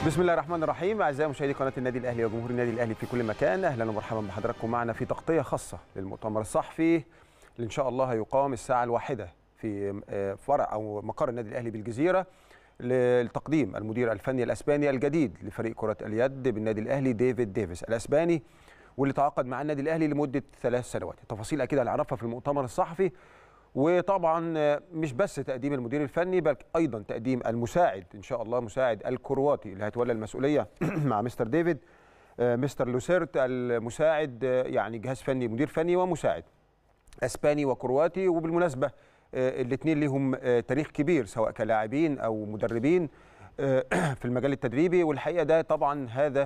بسم الله الرحمن الرحيم اعزائي مشاهدي قناه النادي الاهلي وجمهور النادي الاهلي في كل مكان اهلا ومرحبا بحضراتكم معنا في تغطيه خاصه للمؤتمر الصحفي اللي ان شاء الله هيقام الساعه الواحده في فرع او مقر النادي الاهلي بالجزيره لتقديم المدير الفني الاسباني الجديد لفريق كره اليد بالنادي الاهلي ديفيد ديفيس الاسباني واللي تعاقد مع النادي الاهلي لمده ثلاث سنوات التفاصيل اكيد هنعرفها في المؤتمر الصحفي وطبعا مش بس تقديم المدير الفني بل ايضا تقديم المساعد ان شاء الله مساعد الكرواتي اللي هيتولى المسؤوليه مع مستر ديفيد مستر لوسيرت المساعد يعني جهاز فني مدير فني ومساعد اسباني وكرواتي وبالمناسبه الاثنين ليهم تاريخ كبير سواء كلاعبين او مدربين في المجال التدريبي والحقيقه ده طبعا هذا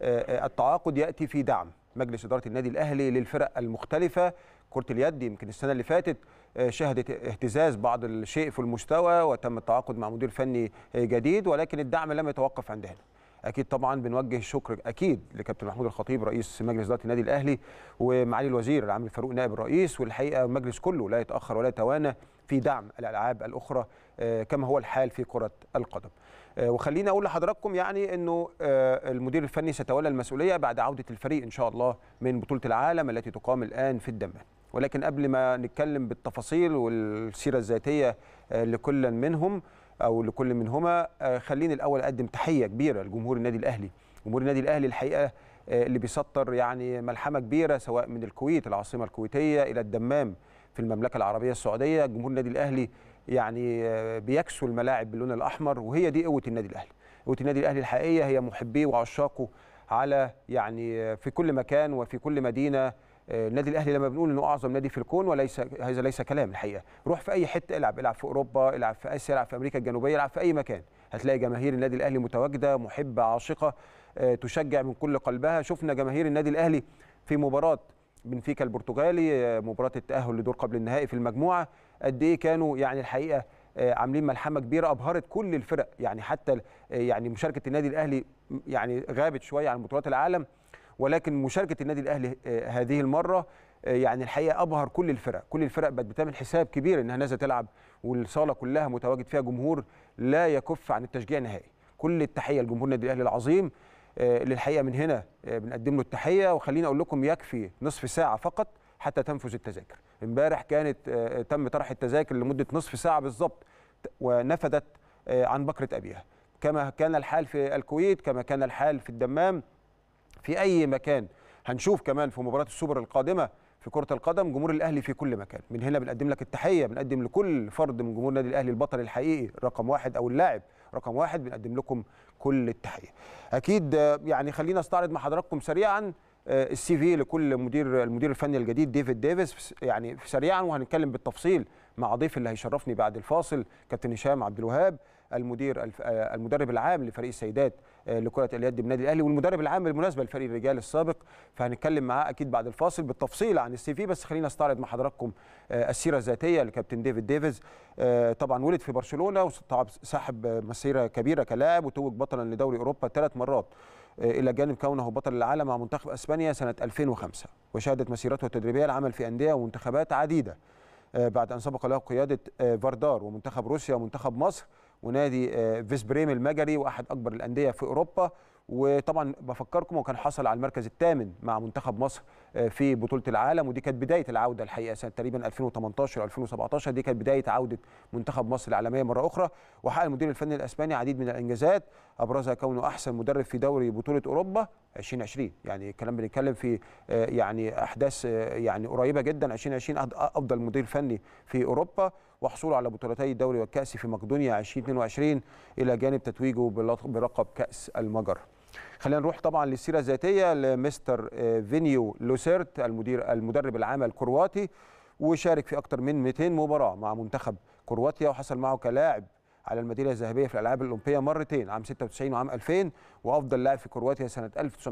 التعاقد ياتي في دعم مجلس اداره النادي الاهلي للفرق المختلفه كره اليد يمكن السنه اللي فاتت شهدت اهتزاز بعض الشيء في المستوى وتم التعاقد مع مدير فني جديد ولكن الدعم لم يتوقف عند هنا اكيد طبعا بنوجه الشكر اكيد لكابتن محمود الخطيب رئيس مجلس اداره النادي الاهلي ومعالي الوزير العام فاروق نائب الرئيس والحقيقه المجلس كله لا يتاخر ولا يتوانى في دعم الالعاب الاخرى كما هو الحال في كره القدم وخليني اقول لحضراتكم يعني انه المدير الفني سيتولى المسؤوليه بعد عوده الفريق ان شاء الله من بطوله العالم التي تقام الان في الدمام ولكن قبل ما نتكلم بالتفاصيل والسيره الذاتيه لكل منهم او لكل منهما خليني الاول اقدم تحيه كبيره لجمهور النادي الاهلي جمهور النادي الاهلي الحقيقه اللي بيسطر يعني ملحمه كبيره سواء من الكويت العاصمه الكويتيه الى الدمام في المملكه العربيه السعوديه جمهور النادي الاهلي يعني بيكسو الملاعب باللون الاحمر وهي دي قوه النادي الاهلي قوه النادي الاهلي الحقيقيه هي محبيه وعشاقه على يعني في كل مكان وفي كل مدينه النادي الاهلي لما بنقول انه اعظم نادي في الكون وليس هذا ليس كلام الحقيقه روح في اي حته العب العب في اوروبا العب في اسيا العب في امريكا الجنوبيه العب في اي مكان هتلاقي جماهير النادي الاهلي متواجده محبه عاشقه تشجع من كل قلبها شفنا جماهير النادي الاهلي في مباراه بنفيكا البرتغالي مباراه التاهل لدور قبل النهائي في المجموعه قد ايه كانوا يعني الحقيقه عاملين ملحمه كبيره ابهرت كل الفرق يعني حتى يعني مشاركه النادي الاهلي يعني غابت شويه عن بطولات العالم ولكن مشاركه النادي الاهلي هذه المره يعني الحقيقه ابهر كل الفرق كل الفرق بقت بتعمل حساب كبير انها نازله تلعب والصاله كلها متواجد فيها جمهور لا يكف عن التشجيع نهائي كل التحيه لجمهور النادي الاهلي العظيم اللي الحقيقه من هنا بنقدم له التحيه وخليني اقول لكم يكفي نصف ساعه فقط حتى تنفذ التذاكر امبارح كانت تم طرح التذاكر لمده نصف ساعه بالظبط ونفذت عن بكره ابيها كما كان الحال في الكويت كما كان الحال في الدمام في اي مكان هنشوف كمان في مباراه السوبر القادمه في كره القدم جمهور الاهلي في كل مكان من هنا بنقدم لك التحيه بنقدم لكل فرد من جمهور النادي الاهلي البطل الحقيقي رقم واحد او اللاعب رقم واحد بنقدم لكم كل التحيه اكيد يعني خلينا استعرض مع حضراتكم سريعا السي في لكل مدير المدير الفني الجديد ديفيد ديفيس يعني سريعا وهنتكلم بالتفصيل مع ضيف اللي هيشرفني بعد الفاصل كابتن هشام عبد الوهاب المدير المدرب العام لفريق السيدات لكره اليد بالنادي الاهلي والمدرب العام بالمناسبه لفريق الرجال السابق فهنتكلم معاه اكيد بعد الفاصل بالتفصيل عن السي في بس خلينا استعرض مع حضراتكم السيره الذاتيه لكابتن ديفيد ديفيز طبعا ولد في برشلونه وطبعا صاحب مسيره كبيره كلاعب وتوج بطلا لدوري اوروبا ثلاث مرات الى جانب كونه بطل العالم مع منتخب اسبانيا سنه 2005 وشهدت مسيرته التدريبيه العمل في انديه ومنتخبات عديده بعد ان سبق له قياده فاردار ومنتخب روسيا ومنتخب مصر ونادي فيس بريم المجري واحد اكبر الانديه في اوروبا وطبعا بفكركم وكان حصل على المركز الثامن مع منتخب مصر في بطوله العالم ودي كانت بدايه العوده الحقيقه سنه تقريبا 2018 او 2017 دي كانت بدايه عوده منتخب مصر العالميه مره اخرى وحقق المدير الفني الاسباني عديد من الانجازات ابرزها كونه احسن مدرب في دوري بطوله اوروبا 2020 يعني الكلام بنتكلم في يعني احداث يعني قريبه جدا 2020 افضل مدير فني في اوروبا وحصوله على بطولتي الدوري والكاس في مقدونيا 2022 الى جانب تتويجه بلقب كاس المجر خلينا نروح طبعا للسيره الذاتيه لمستر فينيو لوسيرت المدير المدرب العام الكرواتي وشارك في اكثر من 200 مباراه مع منتخب كرواتيا وحصل معه كلاعب على الميداليه الذهبيه في الالعاب الاولمبيه مرتين عام 96 وعام 2000 وافضل لاعب في كرواتيا سنه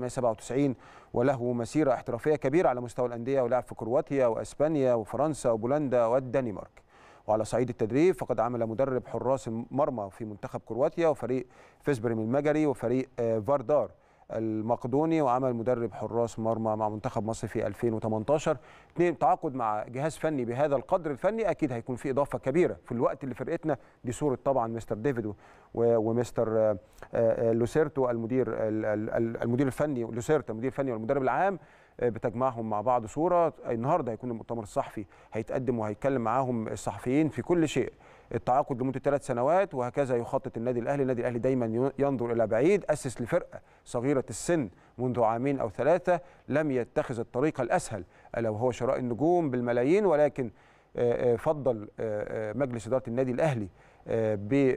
1997 وله مسيره احترافيه كبيره على مستوى الانديه ولعب في كرواتيا واسبانيا وفرنسا وبولندا والدنمارك وعلى صعيد التدريب فقد عمل مدرب حراس المرمى في منتخب كرواتيا وفريق فيسبرم المجري وفريق فاردار المقدوني وعمل مدرب حراس مرمى مع منتخب مصر في 2018 اثنين تعاقد مع جهاز فني بهذا القدر الفني اكيد هيكون في اضافه كبيره في الوقت اللي فرقتنا دي صوره طبعا مستر ديفيد و- ومستر آه، آه، لوسيرتو المدير ال- ال- المدير الفني لوسيرتا المدير الفني والمدرب العام آه، بتجمعهم مع بعض صوره النهارده هيكون المؤتمر الصحفي هيتقدم وهيتكلم معاهم الصحفيين في كل شيء التعاقد لمده ثلاث سنوات وهكذا يخطط النادي الاهلي، النادي الاهلي دايما ينظر الى بعيد، اسس لفرقه صغيره السن منذ عامين او ثلاثه لم يتخذ الطريق الاسهل الا وهو شراء النجوم بالملايين ولكن آه، آه، فضل آه، آه، مجلس اداره النادي الاهلي آه،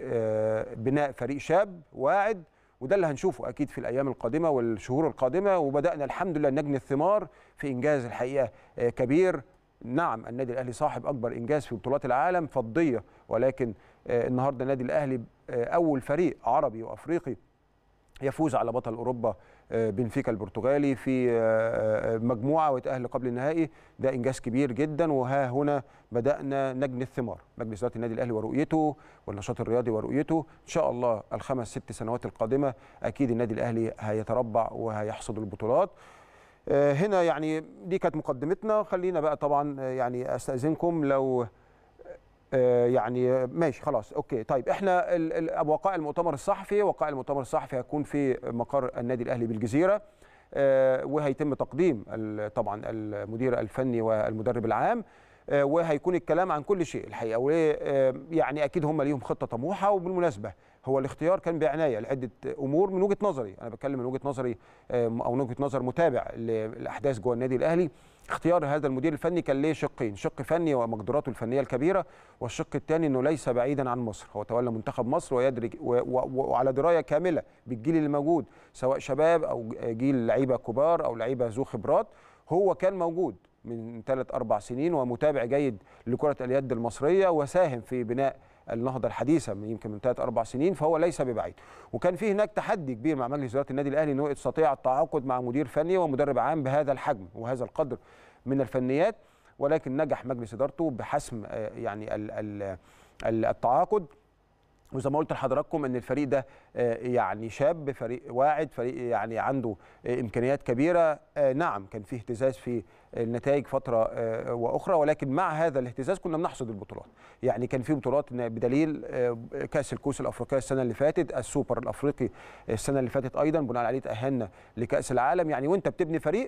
ببناء فريق شاب واعد وده اللي هنشوفه اكيد في الايام القادمه والشهور القادمه وبدانا الحمد لله نجني الثمار في انجاز الحقيقه آه، كبير نعم النادي الاهلي صاحب اكبر انجاز في بطولات العالم فضيه ولكن آه، النهارده النادي الاهلي آه، اول فريق عربي وافريقي يفوز على بطل اوروبا آه، بنفيكا البرتغالي في آه، آه، مجموعه ويتاهل قبل النهائي ده انجاز كبير جدا وها هنا بدانا نجني الثمار مجلس اداره النادي الاهلي ورؤيته والنشاط الرياضي ورؤيته ان شاء الله الخمس ست سنوات القادمه اكيد النادي الاهلي هيتربع وهيحصد البطولات آه، هنا يعني دي كانت مقدمتنا خلينا بقى طبعا آه، يعني استاذنكم لو آه، يعني ماشي خلاص اوكي طيب احنا ال- ال- وقائع المؤتمر الصحفي وقائع المؤتمر الصحفي هيكون في مقر النادي الاهلي بالجزيره آه، وهيتم تقديم ال- طبعا المدير الفني والمدرب العام آه، وهيكون الكلام عن كل شيء الحقيقه ويعني اكيد هم ليهم خطه طموحه وبالمناسبه هو الاختيار كان بعنايه لعده امور من وجهه نظري انا بتكلم من وجهه نظري آه، او من وجهه نظر متابع للاحداث جوه النادي الاهلي اختيار هذا المدير الفني كان ليه شقين شق فني ومقدراته الفنيه الكبيره والشق الثاني انه ليس بعيدا عن مصر هو تولى منتخب مصر ويدرك و- و- وعلى درايه كامله بالجيل اللي موجود سواء شباب او جيل لعيبه كبار او لعيبه ذو خبرات هو كان موجود من ثلاث اربع سنين ومتابع جيد لكره اليد المصريه وساهم في بناء النهضه الحديثه من يمكن من ثلاث اربع سنين فهو ليس ببعيد وكان في هناك تحدي كبير مع مجلس اداره النادي الاهلي انه يستطيع التعاقد مع مدير فني ومدرب عام بهذا الحجم وهذا القدر من الفنيات ولكن نجح مجلس ادارته بحسم آه، يعني ال- ال- ال- التعاقد وزي ما قلت لحضراتكم ان الفريق ده آه، يعني شاب فريق واعد فريق يعني عنده آه، امكانيات كبيره آه، نعم كان فيه اهتزاز في النتائج فتره آه، واخرى ولكن مع هذا الاهتزاز كنا بنحصد البطولات يعني كان في بطولات إن بدليل آه، كاس الكؤوس الافريقيه السنه اللي فاتت السوبر الافريقي السنه اللي فاتت ايضا بناء عليه تاهلنا لكاس العالم يعني وانت بتبني فريق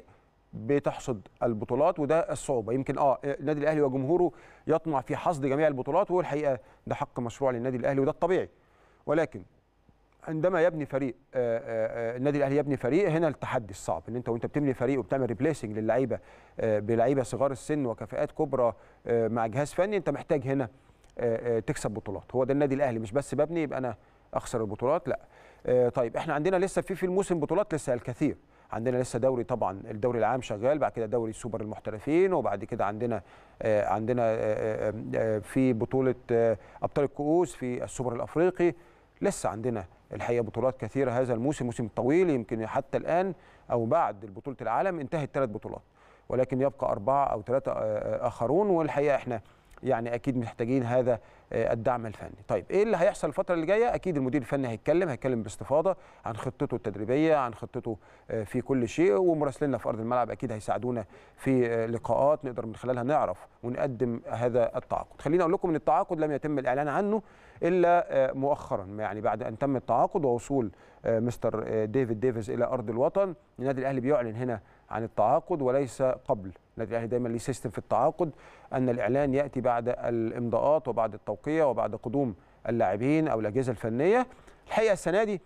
بتحصد البطولات وده الصعوبه يمكن اه النادي الاهلي وجمهوره يطمع في حصد جميع البطولات وهو الحقيقه ده حق مشروع للنادي الاهلي وده الطبيعي ولكن عندما يبني فريق آه، آه، آه، النادي الاهلي يبني فريق هنا التحدي الصعب ان انت وانت بتبني فريق وبتعمل ريبليسنج للعيبه آه، بلعيبه صغار السن وكفاءات كبرى آه، مع جهاز فني انت محتاج هنا آه، آه، تكسب بطولات هو ده النادي الاهلي مش بس ببني يبقى انا اخسر البطولات لا آه، طيب احنا عندنا لسه في في الموسم بطولات لسه الكثير عندنا لسه دوري طبعا الدوري العام شغال بعد كده دوري السوبر المحترفين وبعد كده عندنا آه، عندنا آه، آه، آه، في بطوله آه، ابطال الكؤوس في السوبر الافريقي لسه عندنا الحقيقه بطولات كثيره هذا الموسم موسم طويل يمكن حتى الان او بعد بطوله العالم انتهت ثلاث بطولات ولكن يبقى اربعه او ثلاثه اخرون والحقيقه احنا يعني اكيد محتاجين هذا آه، الدعم الفني طيب ايه اللي هيحصل الفتره اللي جايه اكيد المدير الفني هيتكلم هيتكلم باستفاضه عن خطته التدريبيه عن خطته آه، في كل شيء ومراسليننا في ارض الملعب اكيد هيساعدونا في آه، لقاءات نقدر من خلالها نعرف ونقدم هذا التعاقد خليني اقول لكم ان التعاقد لم يتم الاعلان عنه الا آه، مؤخرا يعني بعد ان تم التعاقد ووصول آه، مستر آه، ديفيد ديفيز الى ارض الوطن النادي الاهلي بيعلن هنا عن التعاقد وليس قبل النادي الاهلي دايما ليه سيستم في التعاقد ان الاعلان ياتي بعد الامضاءات وبعد التوقيع وبعد قدوم اللاعبين او الاجهزه الفنيه الحقيقه السنه دي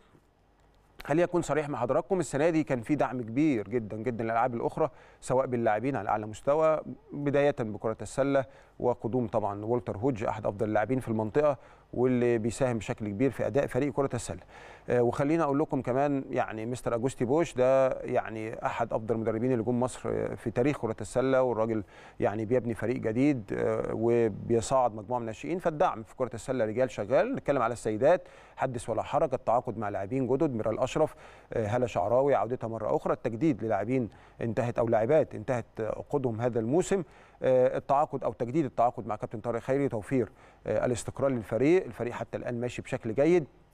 خليني اكون صريح مع حضراتكم السنه دي كان في دعم كبير جدا جدا للالعاب الاخرى سواء باللاعبين على اعلى مستوى بدايه بكره السله وقدوم طبعا والتر هوج احد افضل اللاعبين في المنطقه واللي بيساهم بشكل كبير في اداء فريق كره السله آه، وخلينا اقول لكم كمان يعني مستر اجوستي بوش ده يعني احد افضل المدربين اللي جم مصر آه، في تاريخ كره السله والراجل يعني بيبني فريق جديد آه، وبيصعد مجموعه من الناشئين فالدعم في كره السله رجال شغال نتكلم على السيدات حدث ولا حرج التعاقد مع لاعبين جدد ميرال اشرف آه، هلا شعراوي عودتها مره اخرى التجديد للاعبين انتهت او لاعبات انتهت عقودهم هذا الموسم آه، التعاقد او تجديد التعاقد مع كابتن طارق خيري توفير آه، الاستقرار للفريق الفريق حتى الان ماشي بشكل جيد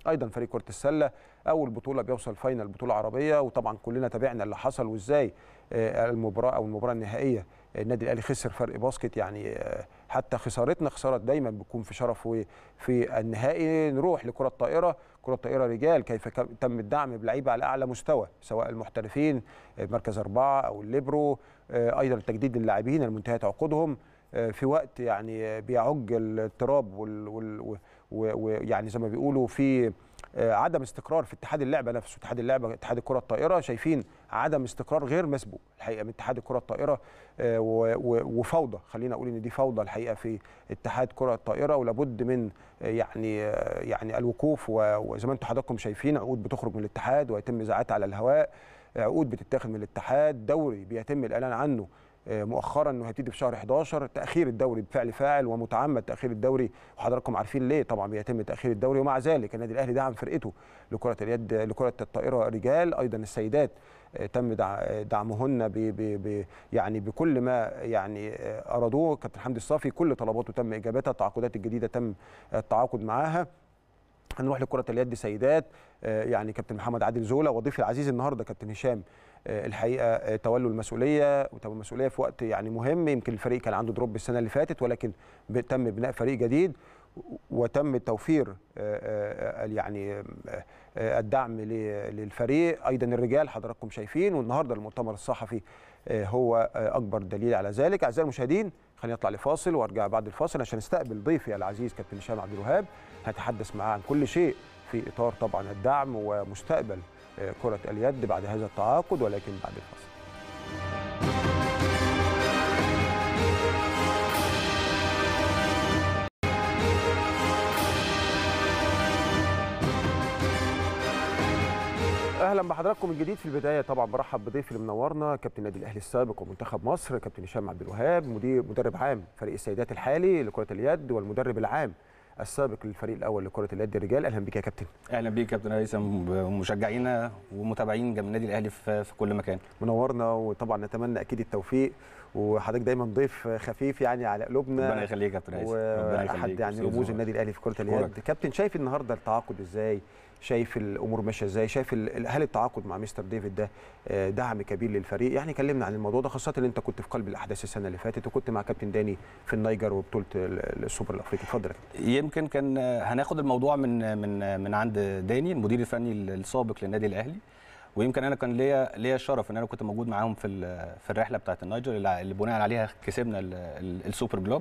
ايضا فريق كره السله اول بطوله بيوصل فاينل بطوله عربيه وطبعا كلنا تابعنا اللي حصل وازاي آه، المباراه او المباراه النهائيه النادي الاهلي خسر فرق باسكت يعني آه، حتى خسارتنا خساره دايما بتكون في شرف وفي النهائي نروح لكره الطائره كره الطائره رجال كيف كم- تم الدعم بلعيبه على اعلى مستوى سواء المحترفين آه، مركز اربعه او الليبرو آه، ايضا تجديد للاعبين المنتهيات عقودهم آه، في وقت يعني آه، بيعج الاضطراب وال- وال- و- و- ويعني زي ما بيقولوا في آه، عدم استقرار في اتحاد اللعبه نفسه اتحاد اللعبه اتحاد الكره الطائره شايفين عدم استقرار غير مسبوق الحقيقه من اتحاد الكره الطائره آه، و- و- وفوضى خلينا اقول ان دي فوضى الحقيقه في اتحاد كره الطائره ولابد من آه، يعني آه، يعني الوقوف و- وزي ما انتم حضراتكم شايفين عقود بتخرج من الاتحاد ويتم اذاعتها على الهواء عقود بتتاخد من الاتحاد دوري بيتم الاعلان عنه آه، مؤخرا انه هيبتدي في شهر 11 تاخير الدوري بفعل فاعل ومتعمد تاخير الدوري وحضراتكم عارفين ليه طبعا بيتم تاخير الدوري ومع ذلك النادي الاهلي دعم فرقته لكره اليد لكره الطائره رجال ايضا السيدات آه، تم دع- دعمهن ب ب ب يعني بكل ما يعني آه، ارادوه كابتن حمدي الصافي كل طلباته تم اجابتها التعاقدات الجديده تم التعاقد معاها هنروح لكرة اليد سيدات آه، يعني كابتن محمد عادل زولا وضيفي العزيز النهارده كابتن هشام آه، الحقيقه آه، تولوا المسؤوليه وتولوا المسؤوليه في وقت يعني مهم يمكن الفريق كان عنده دروب السنه اللي فاتت ولكن ب- تم بناء فريق جديد و- وتم توفير آه، آه، آه، يعني آه، آه، الدعم ل- للفريق ايضا الرجال حضراتكم شايفين والنهارده المؤتمر الصحفي آه، هو آه، اكبر دليل على ذلك اعزائي المشاهدين خلينا نطلع لفاصل وارجع بعد الفاصل عشان استقبل ضيفي العزيز كابتن هشام عبد الوهاب هتحدث معاه عن كل شيء في اطار طبعا الدعم ومستقبل آه، كره اليد بعد هذا التعاقد ولكن بعد الفاصل اهلا بحضراتكم من جديد في البدايه طبعا برحب بضيفي اللي منورنا كابتن النادي الاهلي السابق ومنتخب مصر كابتن هشام عبد الوهاب مدير مدرب عام فريق السيدات الحالي لكره اليد والمدرب العام السابق للفريق الاول لكره اليد الرجال اهلا بك يا كابتن اهلا بيك كابتن هيثم ومشجعينا ومتابعين جنب النادي الاهلي في في كل مكان منورنا وطبعا نتمنى اكيد التوفيق وحضرتك دايما ضيف خفيف يعني على قلوبنا ربنا يخليك يا كابتن هيثم ربنا واحد يخليك يعني أستاذ رموز زهر. النادي الاهلي في كره أشكرك. اليد كابتن شايف النهارده التعاقد ازاي شايف الامور ماشيه ازاي شايف ال- هل التعاقد مع مستر ديفيد ده آه، دعم كبير للفريق يعني كلمنا عن الموضوع ده خاصه ان انت كنت في قلب الاحداث السنه اللي فاتت وكنت مع كابتن داني في النيجر وبطوله ال- السوبر الافريقي اتفضل يا كابتن. يمكن كان هناخد الموضوع من من من عند داني المدير الفني السابق للنادي الاهلي ويمكن انا كان ليا ليا الشرف ان انا كنت موجود معاهم في ال- في الرحله بتاعه النيجر اللي اللي بناء عليها كسبنا ال- ال- السوبر جلوب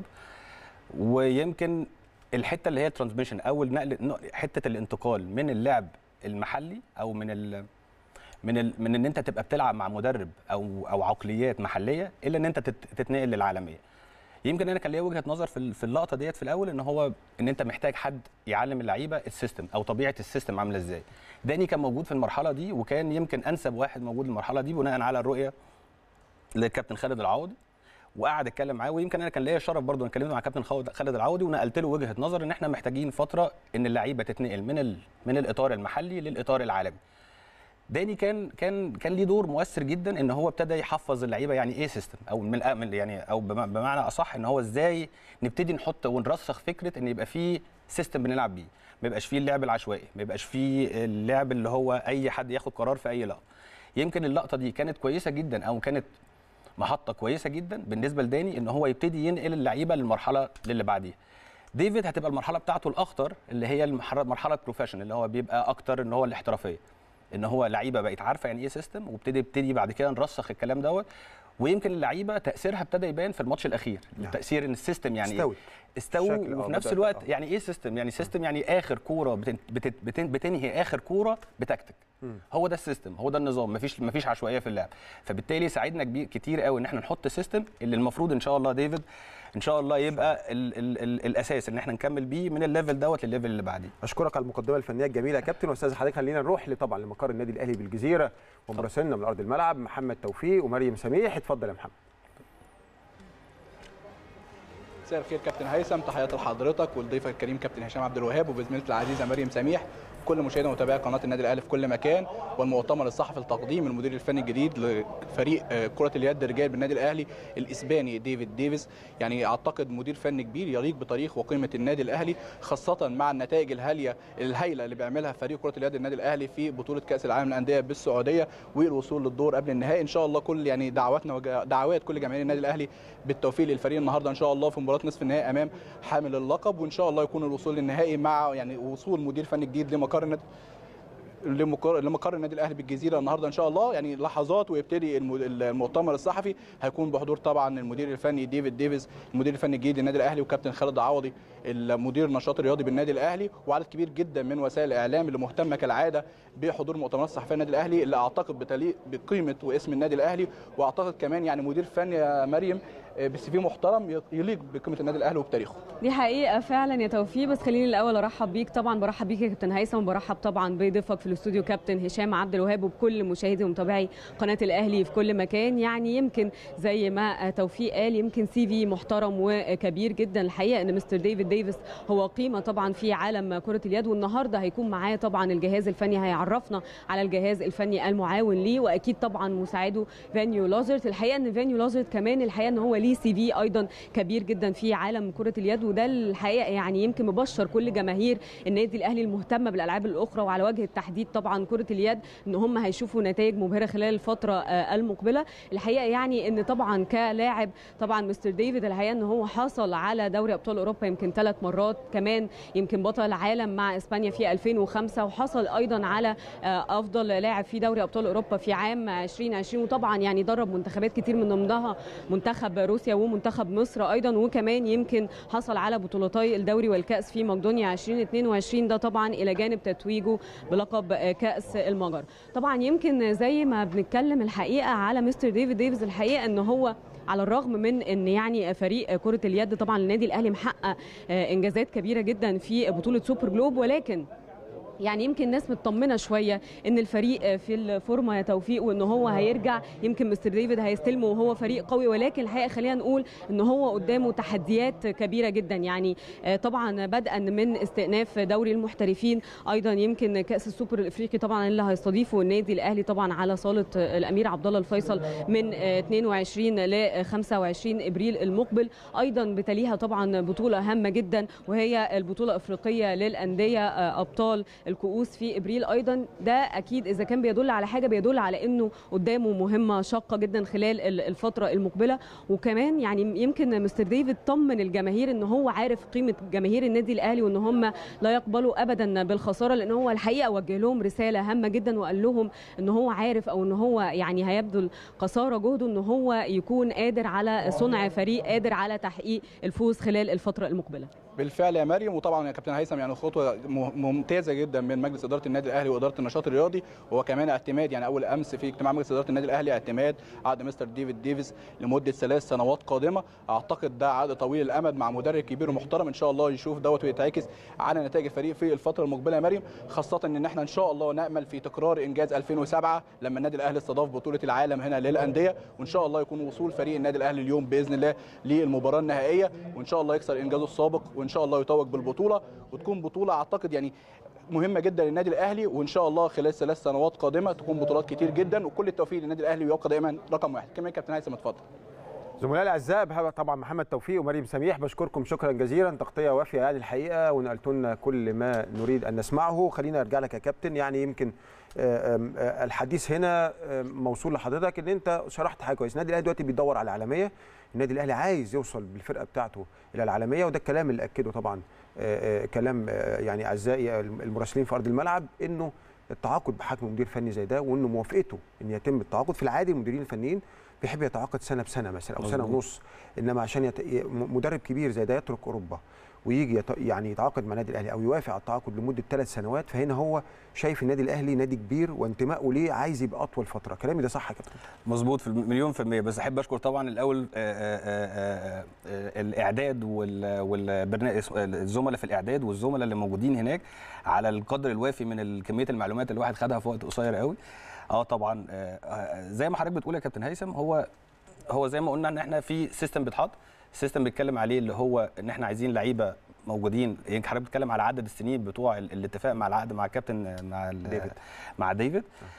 ويمكن الحته اللي هي الترانسميشن او النقل حته الانتقال من اللعب المحلي او من ال من ال من ان انت تبقى بتلعب مع مدرب او او عقليات محليه الا ان انت تت- تتنقل للعالميه يمكن انا كان ليا وجهه نظر في ال- في اللقطه ديت في الاول ان هو ان انت محتاج حد يعلم اللعيبه السيستم او طبيعه السيستم عامله ازاي داني كان موجود في المرحله دي وكان يمكن انسب واحد موجود المرحله دي بناء على الرؤيه للكابتن خالد العوضي وقعد اتكلم معاه ويمكن انا كان ليا الشرف برضه انا اتكلمت مع كابتن خالد خالد العوضي ونقلت له وجهه نظر ان احنا محتاجين فتره ان اللعيبه تتنقل من ال... من الاطار المحلي للاطار العالمي داني كان كان كان ليه دور مؤثر جدا ان هو ابتدى يحفظ اللعيبه يعني ايه سيستم او من الأ- من يعني او بم- بمعنى اصح ان هو ازاي نبتدي نحط ونرسخ فكره ان يبقى فيه سيستم بنلعب بيه ما يبقاش فيه اللعب العشوائي ما يبقاش فيه اللعب اللي هو اي حد ياخد قرار في اي لقطه يمكن اللقطه دي كانت كويسه جدا او كانت محطه كويسه جدا بالنسبه لداني ان هو يبتدي ينقل اللعيبه للمرحله اللي بعديها ديفيد هتبقى المرحله بتاعته الاخطر اللي هي المرحله مرحله بروفيشنال اللي هو بيبقى اكتر ان هو الاحترافيه ان هو لعيبه بقت عارفه يعني ايه سيستم وابتدي ابتدي بعد كده نرسخ الكلام دوت ويمكن اللعيبه تاثيرها ابتدى يبان في الماتش الاخير نعم. تاثير ان السيستم يعني استوت. استووا الشكل، آه، وفي نفس بدأت، الوقت آه. يعني ايه سيستم يعني سيستم يعني اخر كوره بتن بتن بتن بتنهي اخر كوره بتكتيك هو ده السيستم هو ده النظام مفيش مفيش عشوائيه في اللعب فبالتالي ساعدنا كبير كتير قوي ان احنا نحط سيستم اللي المفروض ان شاء الله ديفيد ان شاء الله يبقى ال ال ال الاساس ان احنا نكمل بيه من الليفل دوت للليفل اللي بعديه اشكرك على المقدمه الفنيه الجميله يا كابتن واستاذ حضرتك خلينا نروح طبعا لمقر النادي الاهلي بالجزيره ومراسلنا من ارض الملعب محمد توفيق ومريم سميح اتفضل يا محمد مساء الخير كابتن هيثم تحياتي لحضرتك ولضيفك الكريم كابتن هشام عبد الوهاب وبزميلتي العزيزه مريم سميح كل مشاهدي ومتابعي قناه النادي الاهلي في كل مكان والمؤتمر الصحفي لتقديم المدير الفني الجديد لفريق آه، كره اليد رجال بالنادي الاهلي الاسباني ديفيد ديفيس يعني اعتقد مدير فني كبير يليق بتاريخ وقيمه النادي الاهلي خاصه مع النتائج الهاليه الهائله اللي بيعملها فريق كره اليد النادي الاهلي في بطوله كاس العالم للانديه بالسعوديه والوصول للدور قبل النهائي ان شاء الله كل يعني دعواتنا ودعوات كل جماهير النادي الاهلي بالتوفيق للفريق النهارده ان شاء الله في مباراه نصف النهائي امام حامل اللقب وان شاء الله يكون الوصول للنهائي مع يعني وصول مدير فني جديد لمقر النادي لمقر لمقر النادي الاهلي بالجزيره النهارده ان شاء الله يعني لحظات ويبتدي الم- المؤتمر الصحفي هيكون بحضور طبعا المدير الفني ديفيد ديفيز المدير الفني الجديد للنادي الاهلي وكابتن خالد عوضي المدير النشاط الرياضي بالنادي الاهلي وعدد كبير جدا من وسائل الاعلام اللي مهتمه كالعاده بحضور مؤتمرات صحفيه النادي الاهلي اللي اعتقد بتليق بقيمه واسم النادي الاهلي واعتقد كمان يعني مدير فني يا مريم بس في محترم يليق بقيمه النادي الاهلي وبتاريخه دي حقيقة فعلا يا توفيق بس خليني الأول أرحب بيك طبعا برحب بيك يا كابتن هيثم وبرحب طبعا بضيفك في الاستوديو كابتن هشام عبد الوهاب وبكل مشاهدي ومتابعي قناة الأهلي في كل مكان يعني يمكن زي ما توفيق قال يمكن سي في محترم وكبير جدا الحقيقة إن مستر ديفيد ديفيس هو قيمة طبعا في عالم كرة اليد والنهاردة هيكون معاه طبعا الجهاز الفني هيعرفنا على الجهاز الفني المعاون ليه وأكيد طبعا مساعده فانيو لازرت الحقيقة إن فانيو لازرت كمان الحقيقة إن هو ليه سي في أيضا كبير جدا في عالم كرة اليد وده الحقيقة يعني يمكن مبشر كل جماهير النادي الأهلي المهتمة بالألعاب الأخرى وعلى وجه التحديد طبعا كرة اليد إن هم هيشوفوا نتائج مبهرة خلال الفترة آه، المقبلة الحقيقة يعني إن طبعا كلاعب طبعا مستر ديفيد الحقيقة إن هو حصل على دوري أبطال أوروبا يمكن ثلاث مرات كمان يمكن بطل عالم مع إسبانيا في 2005 وحصل أيضا على آه، أفضل لاعب في دوري أبطال أوروبا في عام 2020 وطبعا يعني درب منتخبات كتير من ضمنها منتخب روسيا ومنتخب مصر ايضا وكمان يمكن حصل على بطولتي الدوري والكاس في مقدونيا 2022 ده طبعا الى جانب تتويجه بلقب آه، كاس المجر طبعا يمكن زي ما بنتكلم الحقيقه على مستر ديفيد ديفيز الحقيقه ان هو على الرغم من ان يعني فريق كره اليد طبعا النادي الاهلي محقق آه، انجازات كبيره جدا في بطوله سوبر جلوب ولكن يعني يمكن الناس مطمنه شويه ان الفريق في الفورمه يا توفيق وان هو هيرجع يمكن مستر ديفيد هيستلمه وهو فريق قوي ولكن الحقيقه خلينا نقول ان هو قدامه تحديات كبيره جدا يعني آه، طبعا بدءا من استئناف دوري المحترفين ايضا يمكن كاس السوبر الافريقي طبعا اللي هيستضيفه النادي الاهلي طبعا على صاله الامير عبد الله الفيصل من آه، 22 ل 25 ابريل المقبل ايضا بتليها طبعا بطوله هامه جدا وهي البطوله الافريقيه للانديه آه، ابطال الكؤوس في ابريل ايضا ده اكيد اذا كان بيدل على حاجه بيدل على انه قدامه مهمه شاقه جدا خلال ال- الفتره المقبله وكمان يعني يمكن مستر ديفيد طمن الجماهير ان هو عارف قيمه جماهير النادي الاهلي وان هم لا يقبلوا ابدا بالخساره لان هو الحقيقه وجه لهم رساله هامه جدا وقال لهم ان هو عارف او ان هو يعني هيبذل قصارى جهده ان هو يكون قادر على صنع فريق قادر على تحقيق الفوز خلال الفتره المقبله بالفعل يا مريم وطبعا يا كابتن هيثم يعني خطوه م- ممتازه جدا من مجلس اداره النادي الاهلي واداره النشاط الرياضي وهو كمان اعتماد يعني اول امس في اجتماع مجلس اداره النادي الاهلي اعتماد عقد مستر ديفيد ديفيز لمده ثلاث سنوات قادمه اعتقد ده عقد طويل الامد مع مدرب كبير ومحترم ان شاء الله يشوف دوت ويتعكس على نتائج الفريق في الفتره المقبله يا مريم خاصه ان احنا ان شاء الله نامل في تكرار انجاز 2007 لما النادي الاهلي استضاف بطوله العالم هنا للانديه وان شاء الله يكون وصول فريق النادي الاهلي اليوم باذن الله للمباراه النهائيه وان شاء الله يكسر انجازه السابق وان شاء الله يتوج بالبطوله وتكون بطوله اعتقد يعني مهمه جدا للنادي الاهلي وان شاء الله خلال ثلاث سنوات قادمه تكون بطولات كتير جدا وكل التوفيق للنادي الاهلي ويبقى دائما رقم واحد كمان كابتن هيثم اتفضل زملائي الاعزاء بحب- طبعا محمد توفيق ومريم سميح بشكركم شكرا جزيلا تغطيه وافيه يعني الحقيقه ونقلتوا لنا كل ما نريد ان نسمعه خلينا ارجع لك يا كابتن يعني يمكن آه، آم، آه، الحديث هنا آه، موصول لحضرتك ان انت شرحت حاجه كويس النادي الاهلي دلوقتي بيدور على العالميه النادي الاهلي عايز يوصل بالفرقه بتاعته الى العالميه وده الكلام اللي اكده طبعا آه، آه، كلام آه، يعني اعزائي المراسلين في ارض الملعب انه التعاقد بحجم مدير فني زي ده وانه موافقته ان يتم التعاقد في العادي المديرين الفنيين بيحب يتعاقد سنه بسنه مثلا او سنه مظبوط. ونص انما عشان يت... ي- م- مدرب كبير زي ده يترك اوروبا ويجي يت... يعني يتعاقد مع النادي الاهلي او يوافق على التعاقد لمده ثلاث سنوات فهنا هو شايف النادي الاهلي نادي كبير وانتمائه ليه عايز يبقى اطول فتره كلامي ده صح يا كابتن مظبوط في المليون في المية بس أحب أشكر طبعا الأول آه، آه، آه، آه، الإعداد وال- والبرنامج الزملاء في الإعداد والزملاء اللي موجودين هناك على القدر الوافي من ال- كمية المعلومات اللي الواحد خدها في وقت قصير قوي اه طبعا آه، آه، زي ما حضرتك بتقول يا كابتن هيثم هو هو زي ما قلنا ان احنا في سيستم بيتحط السيستم بيتكلم عليه اللي هو ان احنا عايزين لعيبه موجودين يعني حضرتك بتتكلم على عدد السنين بتوع ال- الاتفاق مع العقد مع الكابتن مع ال- ديفيد. مع ديفيد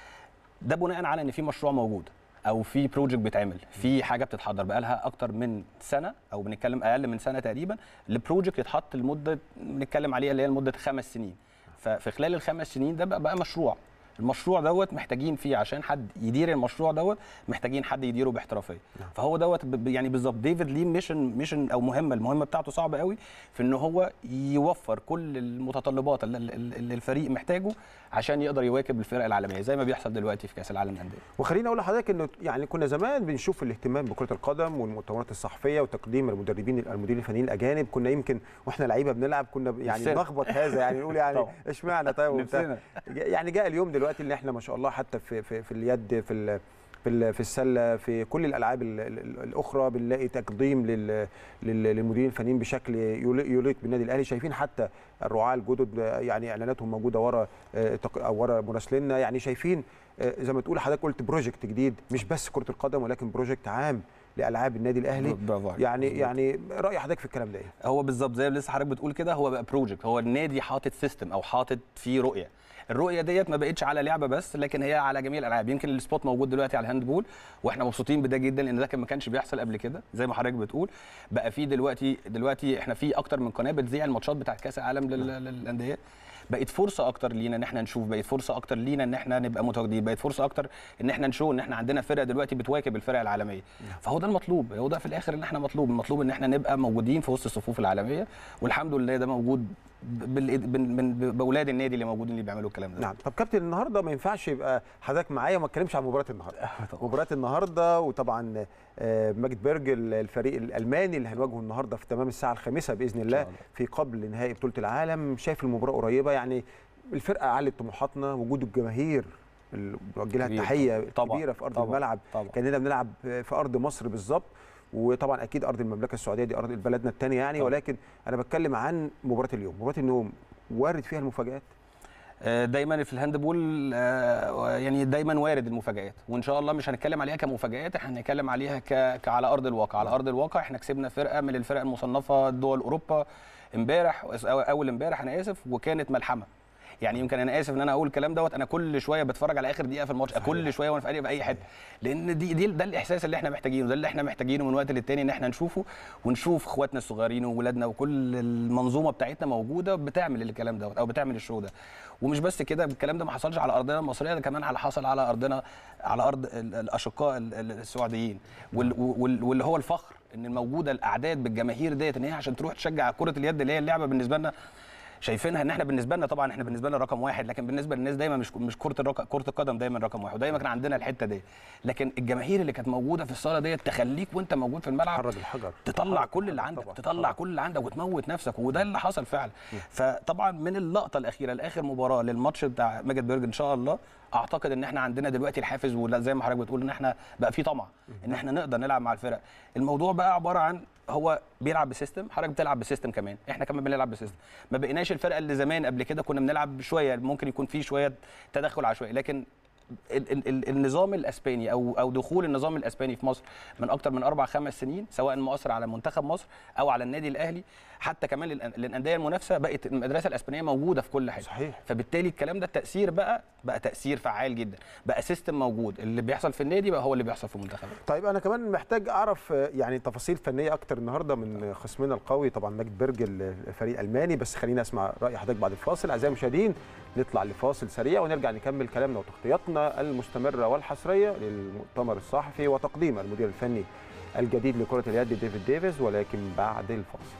ده بناء على ان في مشروع موجود او في بروجكت بيتعمل في حاجه بتتحضر بقى لها اكتر من سنه او بنتكلم اقل من سنه تقريبا البروجكت يتحط لمده بنتكلم عليها اللي هي لمده خمس سنين ففي خلال الخمس سنين ده بقى, بقى مشروع المشروع دوت محتاجين فيه عشان حد يدير المشروع دوت محتاجين حد يديره باحترافيه فهو دوت ب- ب- يعني بالظبط ديفيد ليه ميشن ميشن او مهمه المهمه بتاعته صعبه قوي في ان هو يوفر كل المتطلبات اللي اللي- اللي الفريق محتاجه عشان يقدر يواكب الفرق العالميه زي ما بيحصل دلوقتي في كاس العالم للانديه وخليني اقول لحضرتك انه يعني كنا زمان بنشوف الاهتمام بكره القدم والمؤتمرات الصحفيه وتقديم المدربين المديرين الفنيين الاجانب كنا يمكن واحنا لعيبه بنلعب كنا يعني نفسنا. نخبط هذا يعني نقول يعني طبعا. اشمعنى طيب وبتاع. نفسنا. يعني جاء اليوم دلوقتي اللي احنا ما شاء الله حتى في في, في اليد في ال في ال- في السله في كل الالعاب ال- ال- الاخرى بنلاقي تقديم لل- لل- للمديرين الفنيين بشكل يليق يليق بالنادي الاهلي شايفين حتى الرعاه الجدد آه، يعني اعلاناتهم موجوده ورا آه، تق- او ورا مراسليننا يعني شايفين آه، زي ما تقول حضرتك قلت بروجكت جديد مش بس كره القدم ولكن بروجكت عام لالعاب النادي الاهلي برافو عليك. يعني مظبوط. يعني راي حضرتك في الكلام ده ايه؟ هو بالظبط زي ما لسه حضرتك بتقول كده هو بقى بروجكت هو النادي حاطط سيستم او حاطط فيه رؤيه الرؤيه ديت ما بقتش على لعبه بس لكن هي على جميع الالعاب يمكن السبوت موجود دلوقتي على الهاندبول واحنا مبسوطين بده جدا لان ده كان ما كانش بيحصل قبل كده زي ما حضرتك بتقول بقى في دلوقتي دلوقتي احنا في اكتر من قناه بتذيع الماتشات بتاعت كاس العالم لل- للانديه بقت فرصه اكتر لينا ان احنا نشوف بقت فرصه اكتر لينا ان احنا نبقى متواجدين بقت فرصه اكتر ان احنا نشوف ان احنا عندنا فرق دلوقتي بتواكب الفرق العالميه فهو ده المطلوب هو ده في الاخر ان احنا مطلوب المطلوب ان احنا نبقى موجودين في وسط الصفوف العالميه والحمد لله ده موجود بال- بال- بال- باولاد النادي اللي موجودين اللي بيعملوا الكلام ده نعم طب كابتن النهارده ما ينفعش يبقى حضرتك معايا وما اتكلمش عن مباراه النهارده مباراه النهارده وطبعا آه، ماجد بيرج الفريق الالماني اللي هنواجهه النهارده في تمام الساعه الخامسه باذن الله الله. في قبل نهائي بطوله العالم شايف المباراه قريبه يعني الفرقه علت طموحاتنا وجود الجماهير اللي بنوجه لها كبير التحيه طبعاً. الكبيره في ارض طبعاً. الملعب طبعا كاننا بنلعب في ارض مصر بالظبط وطبعا اكيد ارض المملكه السعوديه دي ارض بلدنا الثانيه يعني طبعاً. ولكن انا بتكلم عن مباراه اليوم مباراه اليوم وارد فيها المفاجات آه، دايما في الهاندبول آه، يعني دايما وارد المفاجآت وان شاء الله مش هنتكلم عليها كمفاجآت احنا هنتكلم عليها ك... كعلى ارض الواقع على ارض الواقع احنا كسبنا فرقه من الفرق المصنفه دول اوروبا امبارح أو اول امبارح انا اسف وكانت ملحمه يعني يمكن انا اسف ان انا اقول الكلام دوت انا كل شويه بتفرج على اخر دقيقه في الماتش صحيح. كل شويه وانا في أي- في اي حته لان دي, دي ده الاحساس اللي احنا محتاجينه ده اللي احنا محتاجينه من وقت للتاني ان احنا نشوفه ونشوف اخواتنا الصغيرين وولادنا وكل المنظومه بتاعتنا موجوده بتعمل الكلام دوت او بتعمل الشو ده ومش بس كده الكلام ده ما حصلش على ارضنا المصريه ده كمان على حصل على ارضنا على ارض ال- الاشقاء ال- ال- السعوديين وال- وال- واللي هو الفخر ان الموجوده الاعداد بالجماهير ديت ان هي عشان تروح تشجع كره اليد اللي هي اللعبه بالنسبه لنا شايفينها ان احنا بالنسبه لنا طبعا احنا بالنسبه لنا رقم واحد لكن بالنسبه للناس دايما مش مش كره الرق... كره القدم دايما رقم واحد ودايما كان عندنا الحته دي لكن الجماهير اللي كانت موجوده في الصاله ديت تخليك وانت موجود في الملعب حرج الحجر تطلع كل اللي طبعاً، عندك طبعاً، تطلع طبعاً. كل اللي عندك وتموت نفسك وده اللي حصل فعلا فطبعا من اللقطه الاخيره لاخر مباراه للماتش بتاع ماجد بيرج ان شاء الله اعتقد ان احنا عندنا دلوقتي الحافز ولا زي ما حضرتك بتقول ان احنا بقى في طمع ان احنا نقدر نلعب مع الفرق الموضوع بقى عباره عن هو بيلعب بسيستم حضرتك بتلعب بسيستم كمان احنا كمان بنلعب بسيستم ما بقيناش الفرقه اللي زمان قبل كده كنا بنلعب شويه ممكن يكون في شويه تدخل عشوائي لكن ال ال ال النظام الاسباني او او دخول النظام الاسباني في مصر من اكتر من اربع خمس سنين سواء مؤثر على منتخب مصر او على النادي الاهلي حتى كمان للأن- للانديه المنافسه بقت المدرسه الاسبانيه موجوده في كل حته صحيح. فبالتالي الكلام ده التاثير بقى بقى تاثير فعال جدا بقى سيستم موجود اللي بيحصل في النادي بقى هو اللي بيحصل في المنتخب طيب انا كمان محتاج اعرف آه، يعني تفاصيل فنيه اكتر النهارده من خصمنا القوي طبعا ماجد بيرج الفريق الالماني بس خلينا اسمع راي حضرتك بعد الفاصل اعزائي المشاهدين نطلع لفاصل سريع ونرجع نكمل كلامنا وتغطياتنا المستمره والحصريه للمؤتمر الصحفي وتقديم المدير الفني الجديد لكره اليد ديفيد ديفيز ولكن بعد الفاصل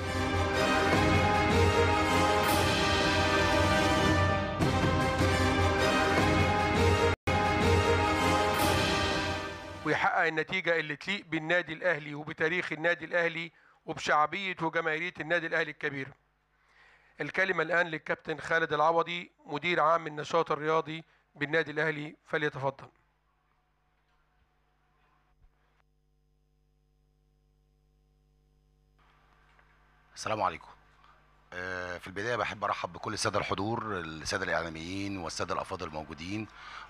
ويحقق النتيجة اللي تليق بالنادي الأهلي وبتاريخ النادي الأهلي وبشعبية وجماهيرية النادي الأهلي الكبيرة الكلمة الآن للكابتن خالد العوضي مدير عام النشاط الرياضي بالنادي الأهلي فليتفضل السلام عليكم آه، في البدايه بحب ارحب بكل الساده الحضور الساده الاعلاميين والساده الافاضل الموجودين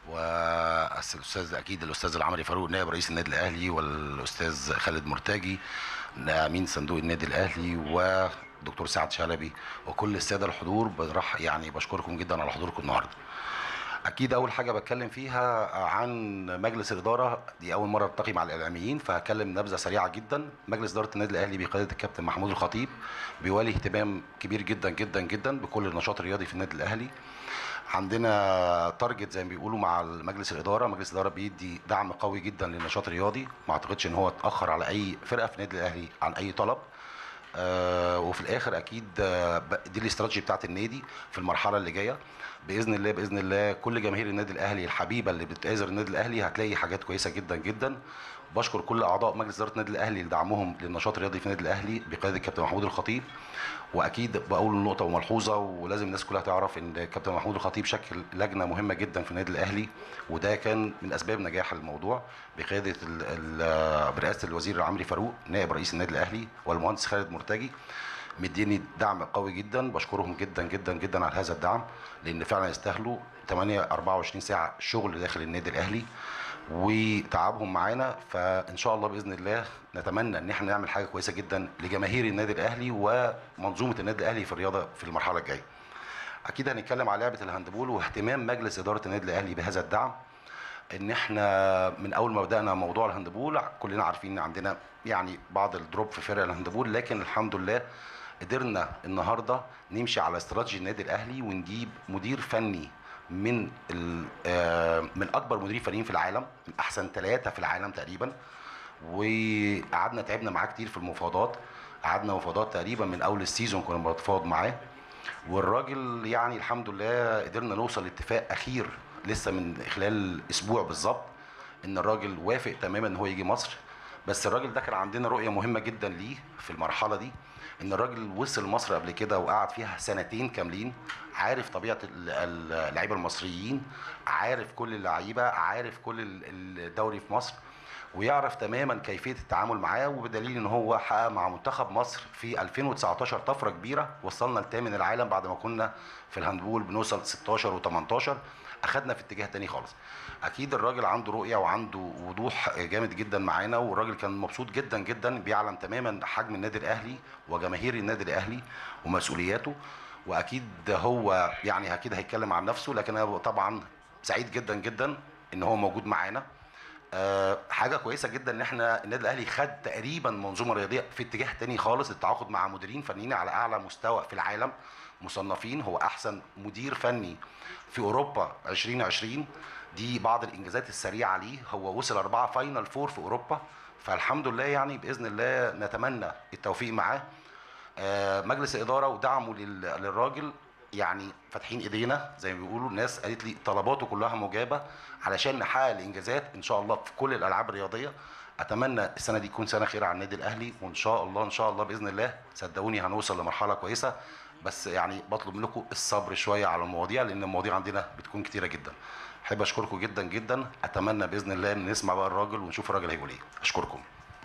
والاستاذ اكيد الاستاذ العمري فاروق نائب رئيس النادي الاهلي والاستاذ خالد مرتجي امين صندوق النادي الاهلي ودكتور سعد شلبي وكل الساده الحضور برح يعني بشكركم جدا على حضوركم النهارده اكيد اول حاجه بتكلم فيها عن مجلس الاداره دي اول مره التقي مع الاعلاميين فهكلم نبذه سريعه جدا مجلس اداره النادي الاهلي بقياده الكابتن محمود الخطيب بيولي اهتمام كبير جدا جدا جدا بكل النشاط الرياضي في النادي الاهلي عندنا تارجت زي ما بيقولوا مع مجلس الاداره مجلس الاداره بيدي دعم قوي جدا للنشاط الرياضي ما اعتقدش ان هو اتاخر على اي فرقه في النادي الاهلي عن اي طلب آه وفي الاخر اكيد آه ب- دي الاستراتيجي بتاعت النادي في المرحله اللي جايه باذن الله باذن الله كل جماهير النادي الاهلي الحبيبه اللي بتآزر النادي الاهلي هتلاقي حاجات كويسه جدا جدا بشكر كل اعضاء مجلس اداره النادي الاهلي لدعمهم للنشاط الرياضي في النادي الاهلي بقياده الكابتن محمود الخطيب واكيد بقول نقطه وملحوظه ولازم الناس كلها تعرف ان الكابتن محمود الخطيب شكل لجنه مهمه جدا في النادي الاهلي وده كان من اسباب نجاح الموضوع بقياده ال- ال- برئاسه الوزير العمري فاروق نائب رئيس النادي الاهلي والمهندس خالد مرتجي مديني دعم قوي جدا بشكرهم جدا جدا جدا على هذا الدعم لان فعلا يستاهلوا 8 24 ساعه شغل داخل النادي الاهلي وتعبهم معانا فان شاء الله باذن الله نتمنى ان احنا نعمل حاجه كويسه جدا لجماهير النادي الاهلي ومنظومه النادي الاهلي في الرياضه في المرحله الجايه. اكيد هنتكلم على لعبه الهاندبول واهتمام مجلس اداره النادي الاهلي بهذا الدعم ان احنا من اول ما بدانا موضوع الهاندبول كلنا عارفين ان عندنا يعني بعض الدروب في فرق الهاندبول لكن الحمد لله قدرنا النهارده نمشي على استراتيجي النادي الاهلي ونجيب مدير فني من ال- آه، من اكبر مديرين فنيين في العالم من احسن ثلاثه في العالم تقريبا وقعدنا تعبنا معاه كتير في المفاوضات قعدنا مفاوضات تقريبا من اول السيزون كنا بنتفاوض معاه والراجل يعني الحمد لله قدرنا نوصل لاتفاق اخير لسه من خلال اسبوع بالظبط ان الراجل وافق تماما ان هو يجي مصر بس الراجل ده كان عندنا رؤيه مهمه جدا ليه في المرحله دي ان الراجل وصل مصر قبل كده وقعد فيها سنتين كاملين عارف طبيعه ال- ال- اللعيبه المصريين عارف كل اللعيبه عارف كل ال- الدوري في مصر ويعرف تماما كيفيه التعامل معاه وبدليل ان هو حقق مع منتخب مصر في 2019 طفره كبيره وصلنا لثامن العالم بعد ما كنا في الهاندبول بنوصل 16 و18 اخدنا في اتجاه تاني خالص اكيد الراجل عنده رؤيه وعنده وضوح جامد جدا معانا والراجل كان مبسوط جدا جدا بيعلم تماما حجم النادي الاهلي وجماهير النادي الاهلي ومسؤولياته واكيد هو يعني اكيد هيتكلم عن نفسه لكن انا طبعا سعيد جدا جدا ان هو موجود معانا آه، حاجه كويسه جدا ان احنا النادي الاهلي خد تقريبا منظومه رياضيه في اتجاه تاني خالص التعاقد مع مديرين فنيين على اعلى مستوى في العالم مصنفين هو احسن مدير فني في اوروبا 2020 دي بعض الانجازات السريعه ليه هو وصل اربعه فاينل فور في اوروبا فالحمد لله يعني باذن الله نتمنى التوفيق معاه آه، مجلس الاداره ودعمه لل- للراجل يعني فاتحين ايدينا زي ما بيقولوا الناس قالت لي طلباته كلها مجابه علشان نحقق الانجازات ان شاء الله في كل الالعاب الرياضيه اتمنى السنه دي تكون سنه خير على النادي الاهلي وان شاء الله ان شاء الله باذن الله صدقوني هنوصل لمرحله كويسه بس يعني بطلب منكم الصبر شويه على المواضيع لان المواضيع عندنا بتكون كتيره جدا احب اشكركم جدا جدا اتمنى باذن الله ان نسمع بقى الراجل ونشوف الراجل هيقول ايه اشكركم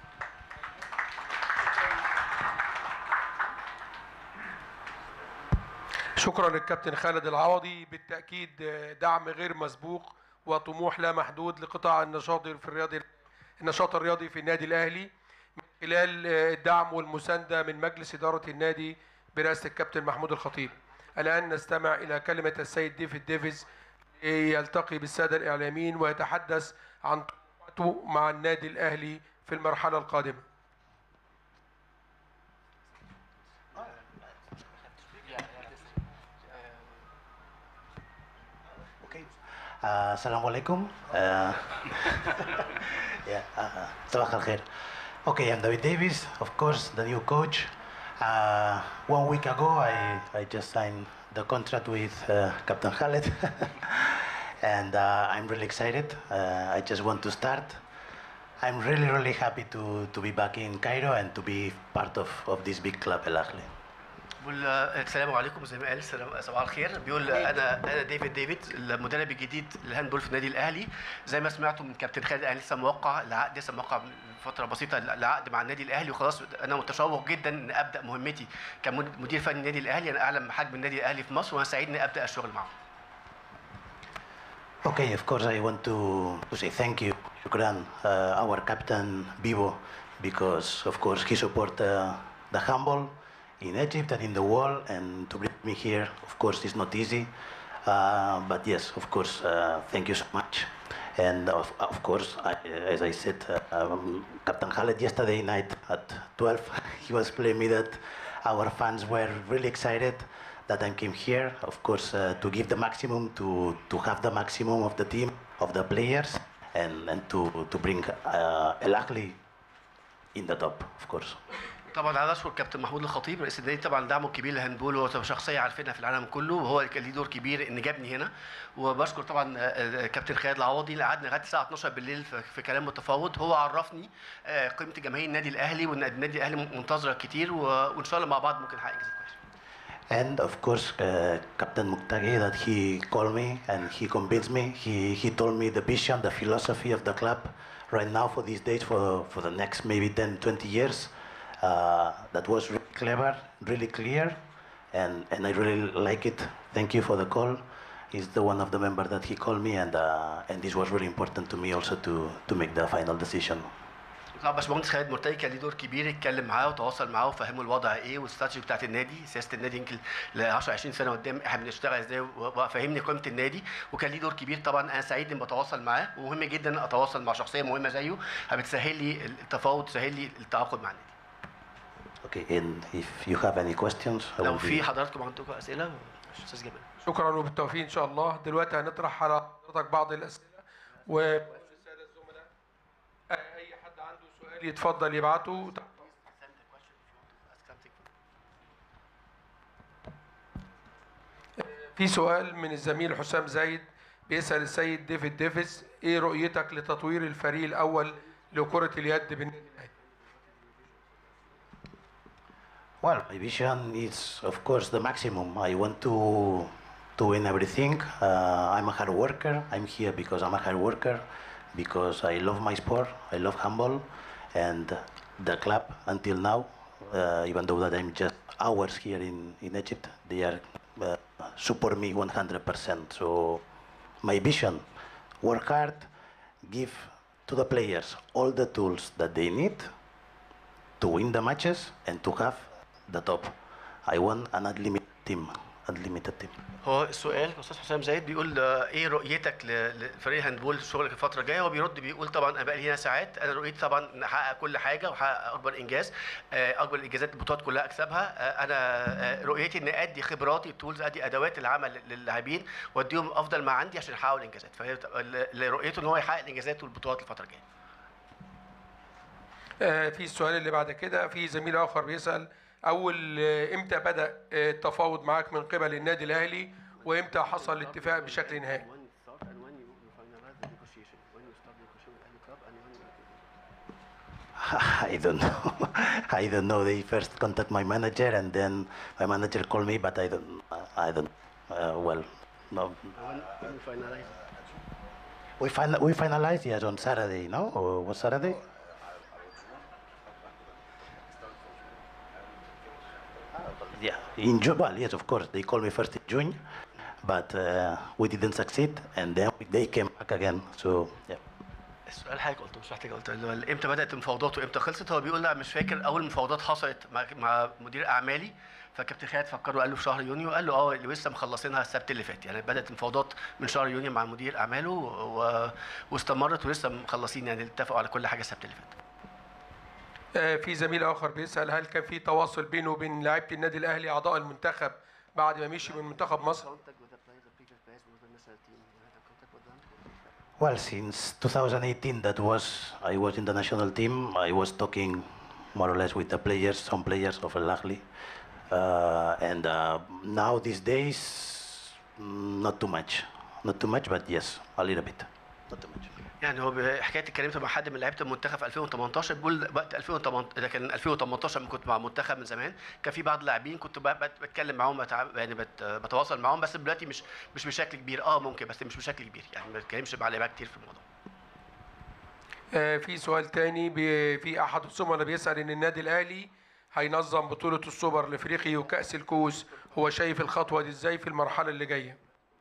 شكرا للكابتن خالد العوضي بالتاكيد دعم غير مسبوق وطموح لا محدود لقطاع النشاط في الرياضي النشاط الرياضي في النادي الاهلي من خلال الدعم والمسانده من مجلس اداره النادي برئاسه الكابتن محمود الخطيب. الان نستمع الى كلمه السيد ديفيد ديفيز يلتقي بالساده الاعلاميين ويتحدث عن طموحاته مع النادي الاهلي في المرحله القادمه. Okay. Uh, Assalamualaikum. Uh, yeah, uh, صباح الخير. Okay, I'm David Davis, of course, the new coach. Uh, one week ago, I, I just signed the contract with uh, Captain Khaled, and uh, I'm really excited. Uh, I just want to start. I'm really, really happy to, to be back in Cairo and to be part of, of this big club, El Ahly. بيقول آه، السلام عليكم زي ما قال السلام صباح الخير بيقول آه، انا انا ديفيد ديفيد المدرب الجديد للهاندبول في النادي الاهلي زي ما سمعتوا من كابتن خالد انا لسه موقع العقد لسه موقع من فتره بسيطه العقد مع النادي الاهلي وخلاص انا متشوق جدا ان ابدا مهمتي كمدير فني النادي الاهلي انا اعلم حجم النادي الاهلي في مصر وانا سعيد اني ابدا الشغل معه Okay, of course, I want to, to say thank you, Shukran, uh, our captain, Bibo, because, of course, he support uh, the humble in Egypt and in the world, and to bring me here, of course, is not easy. Uh, but yes, of course, uh, thank you so much. And of, of course, I, as I said, uh, um, Captain Khaled yesterday night at 12, he was telling me that our fans were really excited that I came here, of course, uh, to give the maximum, to, to have the maximum of the team, of the players, and, and to, to bring uh, El Ahly in the top, of course. طبعا عايز اشكر كابتن محمود الخطيب رئيس النادي طبعا دعمه الكبير للهاندبول وهو شخصيه عارفينها في العالم كله وهو كان ليه دور كبير ان جابني هنا وبشكر طبعا آه، آه، كابتن خالد العوضي اللي قعدنا لغايه الساعه 12 بالليل في في كلام متفاوض هو عرفني آه، قيمه جماهير النادي الاهلي وان النادي الاهلي منتظره كتير و- وان شاء الله مع بعض ممكن نحقق انجازات كويسه And of course, uh, Captain Muktagi, that he called me and he convinced me. He, he told me the vision, the philosophy of the club right now for these days, for, for the next maybe 10, 20 years. Uh, that was really clever, really clear, and, and I really like it. Thank you for the call. He's the one of the members that he called me, and, uh, and this was really important to me also to, to make the final decision. طبعا باشمهندس خالد مرتجي كان ليه دور كبير اتكلم معاه وتواصل معاه وفهمه الوضع ايه والاستراتيجي بتاعت النادي سياسه النادي يمكن ل 10 20 سنه قدام احنا بنشتغل ازاي وفهمني قيمه النادي وكان ليه دور كبير طبعا انا سعيد اني بتواصل معاه ومهم جدا اتواصل مع شخصيه مهمه زيه بتسهل لي التفاوض تسهل لي التعاقد مع النادي Okay, and if you have any questions, I لو will be- في حضراتكم عندكم اسئله استاذ جمال شكرا وبالتوفيق ان شاء الله دلوقتي هنطرح على حضرتك بعض الاسئله و الساده الزملاء اي حد عنده سؤال يتفضل يبعته في سؤال من الزميل حسام زايد بيسأل السيد ديفيد ديفيس ايه رؤيتك لتطوير الفريق الاول لكرة اليد بالنادي الاهلي؟ Well, my vision is, of course, the maximum. I want to to win everything. Uh, I'm a hard worker. I'm here because I'm a hard worker, because I love my sport. I love handball, and the club until now, uh, even though that I'm just hours here in in Egypt, they are uh, support me 100%. So, my vision: work hard, give to the players all the tools that they need to win the matches and to have the top. I want an unlimited team. Unlimited team. هو السؤال استاذ حسام زايد بيقول آه، ايه رؤيتك ل- لفريق هاندبول شغلك الفتره الجايه هو بيرد بيقول طبعا انا بقى لي هنا ساعات انا رؤيتي طبعا ان احقق كل حاجه واحقق اكبر انجاز آه، اكبر الانجازات البطولات كلها اكسبها آه، انا آه، رؤيتي ان ادي خبراتي التولز ادي ادوات العمل للاعبين واديهم افضل ما عندي عشان يحققوا الانجازات فهي بتبقى- ل- رؤيته ان هو يحقق الانجازات والبطولات الفتره الجايه آه، في السؤال اللي بعد كده في زميل اخر بيسال اول آه، امتى بدا آه، التفاوض معاك من قبل النادي الاهلي وامتى حصل الاتفاق بشكل نهائي I don't know. I don't know. They first contact my manager and then my manager call me, but I don't. I don't. Uh, well, no. We fin- we finalized yes on Saturday, no? Or was Saturday? Yeah, in June. Well, yes, of course. They called me first in June, but uh, we didn't succeed, and then they came back again. So yeah. السؤال حاجه قلته مش محتاج قلت اللي هو امتى بدات المفاوضات وامتى خلصت هو بيقول لا مش فاكر اول مفاوضات حصلت مع, مع مدير اعمالي فكابتن خالد فكره قال له في شهر يونيو قال له اه اللي لسه مخلصينها السبت اللي فات يعني بدات المفاوضات من شهر يونيو مع مدير اعماله و... واستمرت ولسه مخلصين يعني اتفقوا على كل حاجه السبت اللي فات آه، في زميل اخر بيسال هل كان في تواصل بينه وبين لاعيبه النادي الاهلي اعضاء المنتخب بعد ما مشي من منتخب مصر Well, since 2018, that was I was in the national team. I was talking more or less with the players, some players of Al Ahly, uh, and uh, now these days, mm, not too much, not too much, but yes, a little bit, not too much. يعني هو ب- حكايه اتكلمت مع حد من لعيبه المنتخب في 2018 بيقول وقت 2018 ده كان 2018 لما كنت مع المنتخب من زمان كان في بعض اللاعبين كنت ب- بت- بتكلم معاهم بتع- يعني بت- بتواصل معاهم بس دلوقتي مش مش بشكل كبير اه ممكن بس مش بشكل كبير يعني ما بتكلمش مع لعيبه كتير في الموضوع آه، في سؤال تاني بي- في احد الزملاء بيسال ان النادي الاهلي هينظم بطوله السوبر الافريقي وكاس الكؤوس هو شايف الخطوه دي ازاي في المرحله اللي جايه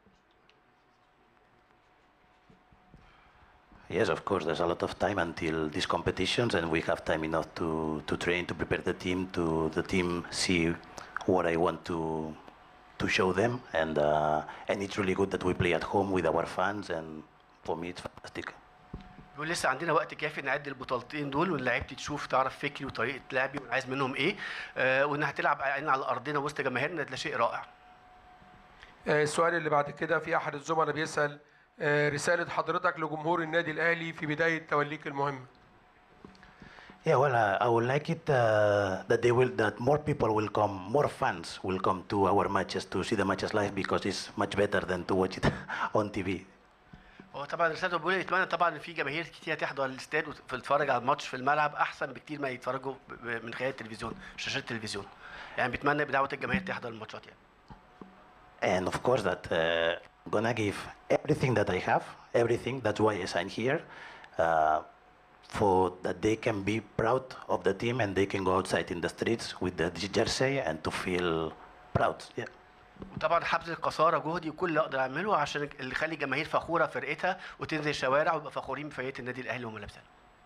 Yes, of course. There's a lot of time until these competitions, and we have time enough to, to train, to prepare the team, to the team see what I want to to show them, and uh, and it's really good that we play at home with our fans, and for me it's fantastic. بيقول لسه عندنا وقت كافي نعد البطولتين دول ولعيبتي تشوف تعرف فكري وطريقه لعبي وانا عايز منهم ايه آه وانها تلعب على على ارضنا وسط جماهيرنا ده شيء رائع آه، السؤال اللي بعد كده في احد الزملاء بيسال آه، رساله حضرتك لجمهور النادي الاهلي في بدايه توليك المهمه Yeah, well, uh, I would like it uh, that they will that more people will come, more fans will come to our matches to see the matches live because it's much better than to watch it on TV. هو طبعا رسالته بيقول يتمنى طبعا ان في جماهير كتير تحضر الاستاد وتتفرج على الماتش في الملعب احسن بكتير ما يتفرجوا ب- ب- من خلال التلفزيون شاشات التلفزيون يعني بيتمنى بدعوه الجماهير تحضر الماتشات يعني And of course, that uh, gonna give everything that I have, everything. That's why I signed here, uh, for that they can be proud of the team and they can go outside in the streets with the jersey and to feel proud. Yeah. وطبعا حبس القصارى جهدي وكل اللي اقدر اعمله عشان اللي يخلي الجماهير فخوره فرقتها وتنزل الشوارع ويبقى فخورين بفرقه النادي الاهلي وهم لابسينها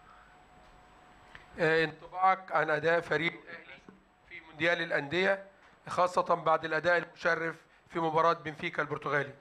آه، انطباعك عن اداء فريق الاهلي في مونديال الانديه خاصه بعد الاداء المشرف في مباراه بنفيكا البرتغالي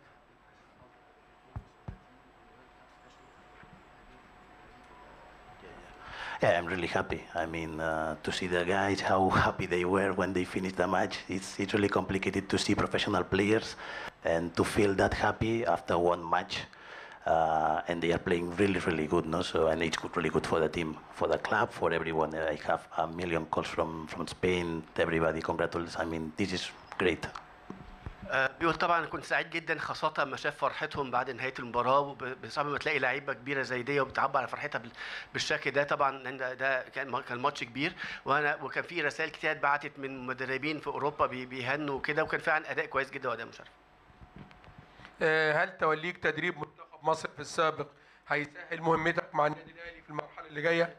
Yeah, I'm really happy. I mean, uh, to see the guys, how happy they were when they finished the match. It's, it's really complicated to see professional players and to feel that happy after one match. Uh, and they are playing really, really good. No? So, and it's good, really good for the team, for the club, for everyone. I have a million calls from, from Spain. Everybody congratulates. I mean, this is great. آه، بيقول طبعا كنت سعيد جدا خاصة لما شاف فرحتهم بعد نهاية المباراة وبصعب ما تلاقي لعيبة كبيرة زي دي وبتعبر عن فرحتها بال- بالشكل ده طبعا لأن ده, ده كان كان ماتش كبير وانا وكان في رسائل كتير اتبعتت من مدربين في اوروبا بي- بيهنوا وكده وكان فعلا اداء كويس جدا واداء مشرف. آه، هل توليك تدريب منتخب مصر في السابق هيسهل مهمتك مع النادي الاهلي في المرحله اللي جايه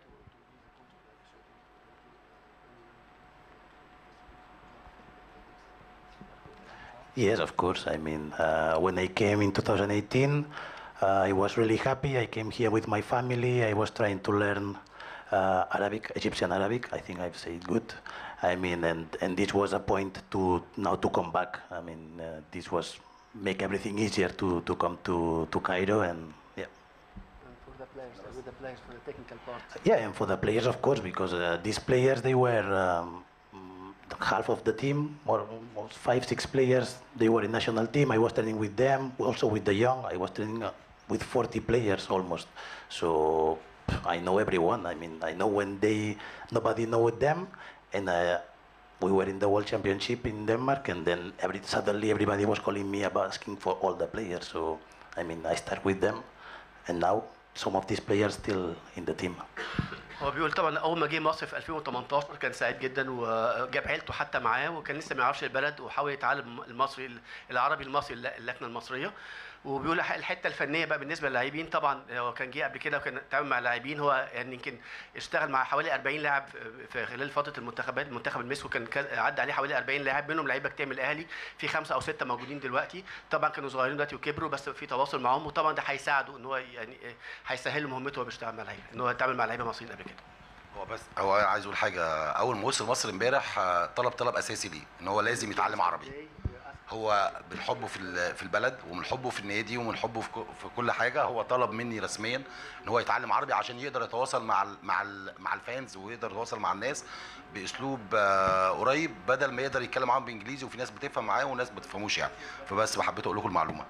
Yes, of course. I mean, uh, when I came in 2018, uh, I was really happy. I came here with my family. I was trying to learn uh, Arabic, Egyptian Arabic. I think I've said good. I mean, and, and this was a point to now to come back. I mean, uh, this was make everything easier to, to come to, to Cairo and yeah. for the players, with the players for the technical part. Yeah, and for the players, of course, because uh, these players, they were um, mm, half of the team, or almost five, six players. They were in national team. I was training with them, also with the young. I was training uh, with 40 players almost. So pff, I know everyone. I mean, I know when they nobody know them, and uh, we were in the World Championship in Denmark, and then every suddenly everybody was calling me about asking for all the players. So I mean, I start with them, and now some of these players still in the team. هو بيقول طبعا اول ما جه مصر في 2018 كان سعيد جدا وجاب عيلته حتى معاه وكان لسه ما يعرفش البلد وحاول يتعلم المصري العربي المصري اللكنه المصريه وبيقول الحته الفنيه بقى بالنسبه للاعبين طبعا هو كان جه قبل كده وكان اتعامل مع لاعبين هو يعني يمكن اشتغل مع حوالي 40 لاعب في خلال فتره المنتخبات المنتخب المصري وكان كان عدى عليه حوالي 40 لاعب منهم لعيبه كتير من الاهلي في خمسه او سته موجودين دلوقتي طبعا كانوا صغيرين دلوقتي وكبروا بس في تواصل معاهم وطبعا ده هيساعده ان هو يعني هيسهل له مهمته وهو بيشتغل مع لعيبه ان هو يتعامل مع لعيبه مصريين قبل كده هو بس هو عايز اقول حاجه اول ما وصل مصر امبارح آه، طلب طلب اساسي ليه ان هو لازم يتعلم عربي هو من حبه في ال- في البلد ومن حبه في النادي ومن حبه في ك- في كل حاجه هو طلب مني رسميا ان هو يتعلم عربي عشان يقدر يتواصل مع ال مع ال مع الفانز ويقدر يتواصل مع الناس باسلوب آه، قريب بدل ما يقدر يتكلم معاهم بانجليزي وفي ناس بتفهم معاه وناس ما بتفهموش يعني فبس حبيت اقول لكم المعلومه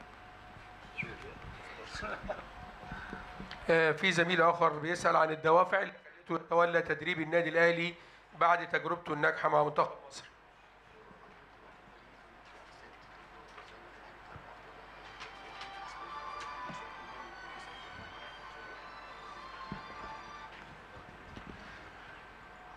آه، في زميل اخر بيسال عن الدوافع اللي خلته يتولى تدريب النادي الاهلي بعد تجربته الناجحه مع منتخب مصر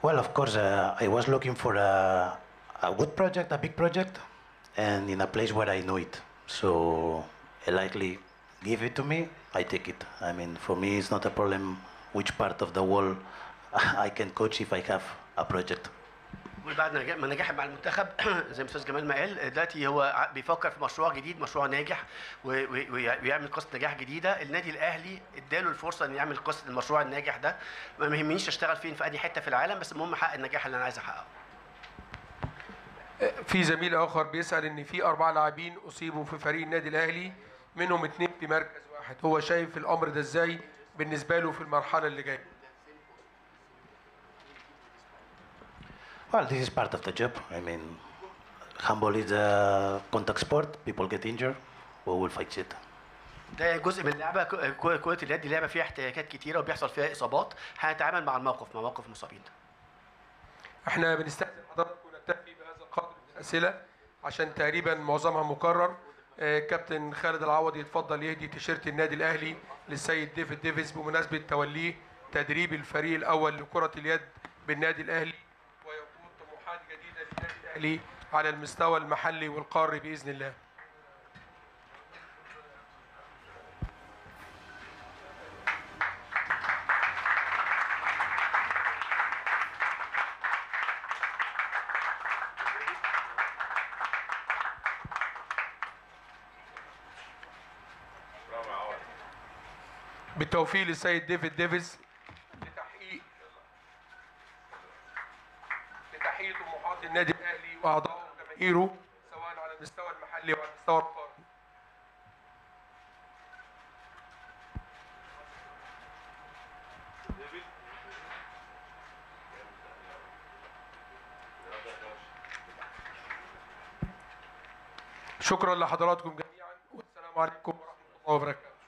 Well, of course, uh, I was looking for a, a good project, a big project, and in a place where I know it. So, I likely give it to me, I take it. I mean, for me, it's not a problem which part of the world I can coach if I have a project. وبعد نجاح- ما نجح مع المنتخب زي ما استاذ جمال ما قال دلوقتي هو ع- بيفكر في مشروع جديد مشروع ناجح و- و- وي- ويعمل قصه نجاح جديده النادي الاهلي اداله الفرصه انه يعمل قصه المشروع الناجح ده ما يهمنيش اشتغل فين في اي حته في العالم بس المهم احقق النجاح اللي انا عايز احققه في زميل اخر بيسال ان في اربع لاعبين اصيبوا في فريق النادي الاهلي منهم اثنين في مركز واحد هو شايف الامر ده ازاي بالنسبه له في المرحله اللي جايه Well, this is part of the job. I mean, handball is a contact sport. People get injured. We will fight it. ده جزء من اللعبه ك- ك- كره اليد دي لعبه فيها احتكاكات كتيره وبيحصل فيها اصابات هنتعامل مع الموقف مع موقف المصابين احنا بنستخدم حضراتكم نكتفي بهذا القدر من الاسئله عشان تقريبا معظمها مكرر آه، كابتن خالد العوضي يتفضل يهدي تيشيرت النادي الاهلي للسيد ديفيد ديفيز بمناسبه توليه تدريب الفريق الاول لكره اليد بالنادي الاهلي ويقود طموحات جديده للنادي الاهلي على المستوى المحلي والقاري باذن الله بالتوفيق للسيد ديفيد ديفيز لتحقيق لتحقيق طموحات النادي الاهلي واعضائه وجماهيره سواء على المستوى المحلي وعلى المستوى القاري شكرا لحضراتكم جميعا والسلام عليكم ورحمه الله وبركاته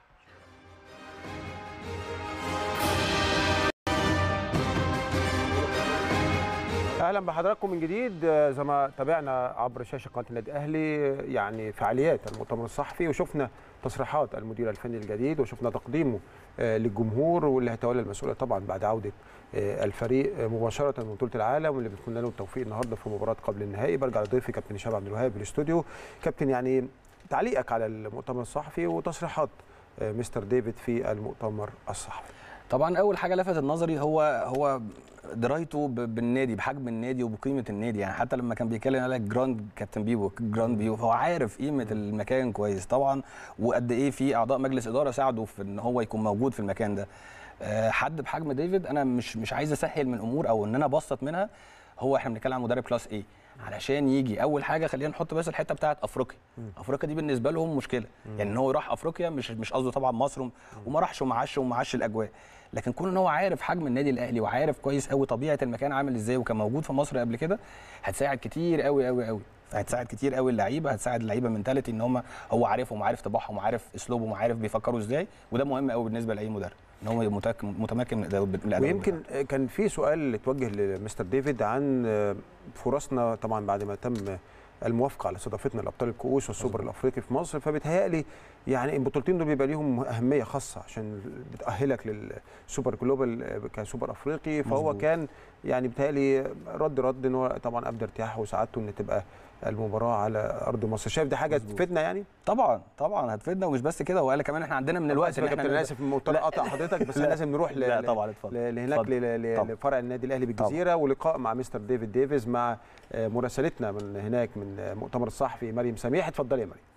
اهلا بحضراتكم من جديد آه، زي ما تابعنا عبر شاشه قناه النادي الاهلي يعني فعاليات المؤتمر الصحفي وشفنا تصريحات المدير الفني الجديد وشفنا تقديمه آه، للجمهور واللي هيتولى المسؤوليه طبعا بعد عوده آه، الفريق آه، مباشره من بطوله العالم واللي بنتمنى له التوفيق النهارده في مباراه قبل النهائي برجع لضيفي كابتن هشام عبد الوهاب بالاستوديو كابتن يعني تعليقك على المؤتمر الصحفي وتصريحات آه، مستر ديفيد في المؤتمر الصحفي طبعا اول حاجه لفتت نظري هو هو درايته ب- بالنادي بحجم النادي وبقيمه النادي يعني حتى لما كان بيتكلم على جراند كابتن بيبو جراند بيبو فهو عارف قيمه المكان كويس طبعا وقد ايه في اعضاء مجلس اداره ساعدوا في ان هو يكون موجود في المكان ده آه، حد بحجم ديفيد انا مش مش عايز اسهل من امور او ان انا ابسط منها هو احنا بنتكلم عن مدرب كلاس ايه علشان يجي اول حاجه خلينا نحط بس الحته بتاعت افريقيا افريقيا دي بالنسبه لهم مشكله يعني ان هو يروح افريقيا مش مش قصده طبعا مصر وما راحش وما عاش وما عاش الاجواء لكن كون ان هو عارف حجم النادي الاهلي وعارف كويس قوي طبيعه المكان عامل ازاي وكان موجود في مصر قبل كده هتساعد كتير قوي قوي قوي هتساعد كتير قوي اللعيبه هتساعد اللعيبه منتاليتي ان هم هو عارفهم وعارف طباعهم وعارف اسلوبهم وعارف بيفكروا ازاي وده مهم قوي بالنسبه لاي مدرب ان هو يبقى متك- متمكن من الاداء من الأداء ويمكن كان في سؤال اتوجه لمستر ديفيد عن فرصنا طبعا بعد ما تم الموافقه على استضافتنا لابطال الكؤوس والسوبر الافريقي في مصر فبيتهيألي يعني البطولتين دول بيبقى ليهم اهميه خاصه عشان بتاهلك للسوبر جلوبال كسوبر افريقي فهو مظبوط. كان يعني بيتهيألي رد رد ان هو طبعا ابدى ارتياحه وسعادته ان تبقى المباراه على ارض مصر شايف دي حاجه مظبوط. تفيدنا يعني طبعا طبعا هتفيدنا ومش بس كده وقال كمان احنا عندنا من الوقت اسف يا اللي احنا كابتن انا نقدر- اسف مضطر لا. اقطع حضرتك بس لا. لازم نروح ل- لا ل- طبعا اتفضل ل- لهناك اتفضل. ل- ل- طبعا. لفرع النادي الاهلي بالجزيره ولقاء مع مستر ديفيد ديفيز مع آه، مراسلتنا من هناك من آه، مؤتمر الصحفي مريم سميح اتفضلي يا مريم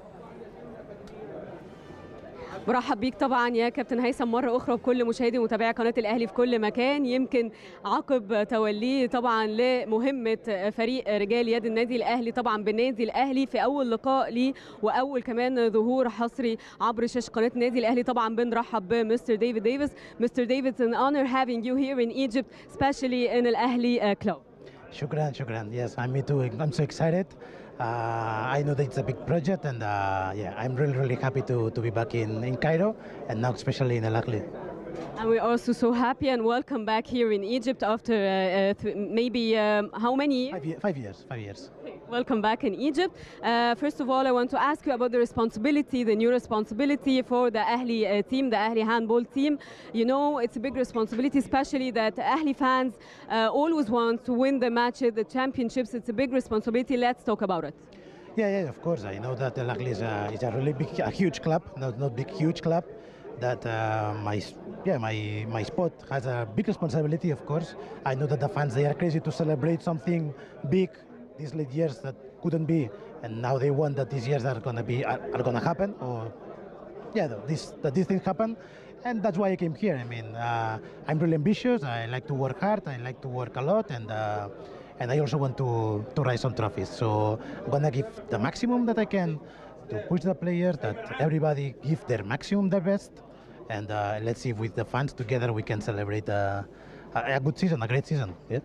برحب بيك طبعا يا كابتن هيثم مره اخرى بكل مشاهدي ومتابعي قناه الاهلي في كل مكان يمكن عقب توليه طبعا لمهمه فريق رجال يد النادي الاهلي طبعا بالنادي الاهلي في اول لقاء ليه واول كمان ظهور حصري عبر شاشه قناه النادي الاهلي طبعا بنرحب بمستر ديفيد ديفيس مستر ديفيد it's an honor having you here in Egypt especially in الاهلي uh, club Shukran, shukran. Yes, I'm me too. I'm so excited. Uh, I know that it's a big project, and uh, yeah, I'm really, really happy to, to be back in, in Cairo, and now especially in Al Ahly. And we're also so happy and welcome back here in Egypt after uh, uh, th- maybe um, how many Five, ye- five years, five years. Welcome back in Egypt. Uh, first of all, I want to ask you about the responsibility, the new responsibility for the Ahli uh, team, the Ahli handball team. You know, it's a big responsibility, especially that Ahli fans uh, always want to win the matches, the championships. It's a big responsibility. Let's talk about it. Yeah, yeah, of course. I know that Al Ahly is a, is a really big, a huge club, not not big, huge club. That uh, my s- yeah my my spot has a big responsibility, of course. I know that the fans they are crazy to celebrate something big these late years that couldn't be, and now they want that these years are gonna be are, are gonna happen or yeah, th- this that these things happen, and that's why I came here. I mean, uh, I'm really ambitious. I like to work hard. I like to work a lot, and uh, and I also want to to raise some trophies. So I'm gonna give the maximum that I can to push the players. That everybody give their maximum, their best, and uh, let's see if with the fans together we can celebrate uh, a, a good season, a great season. Yeah.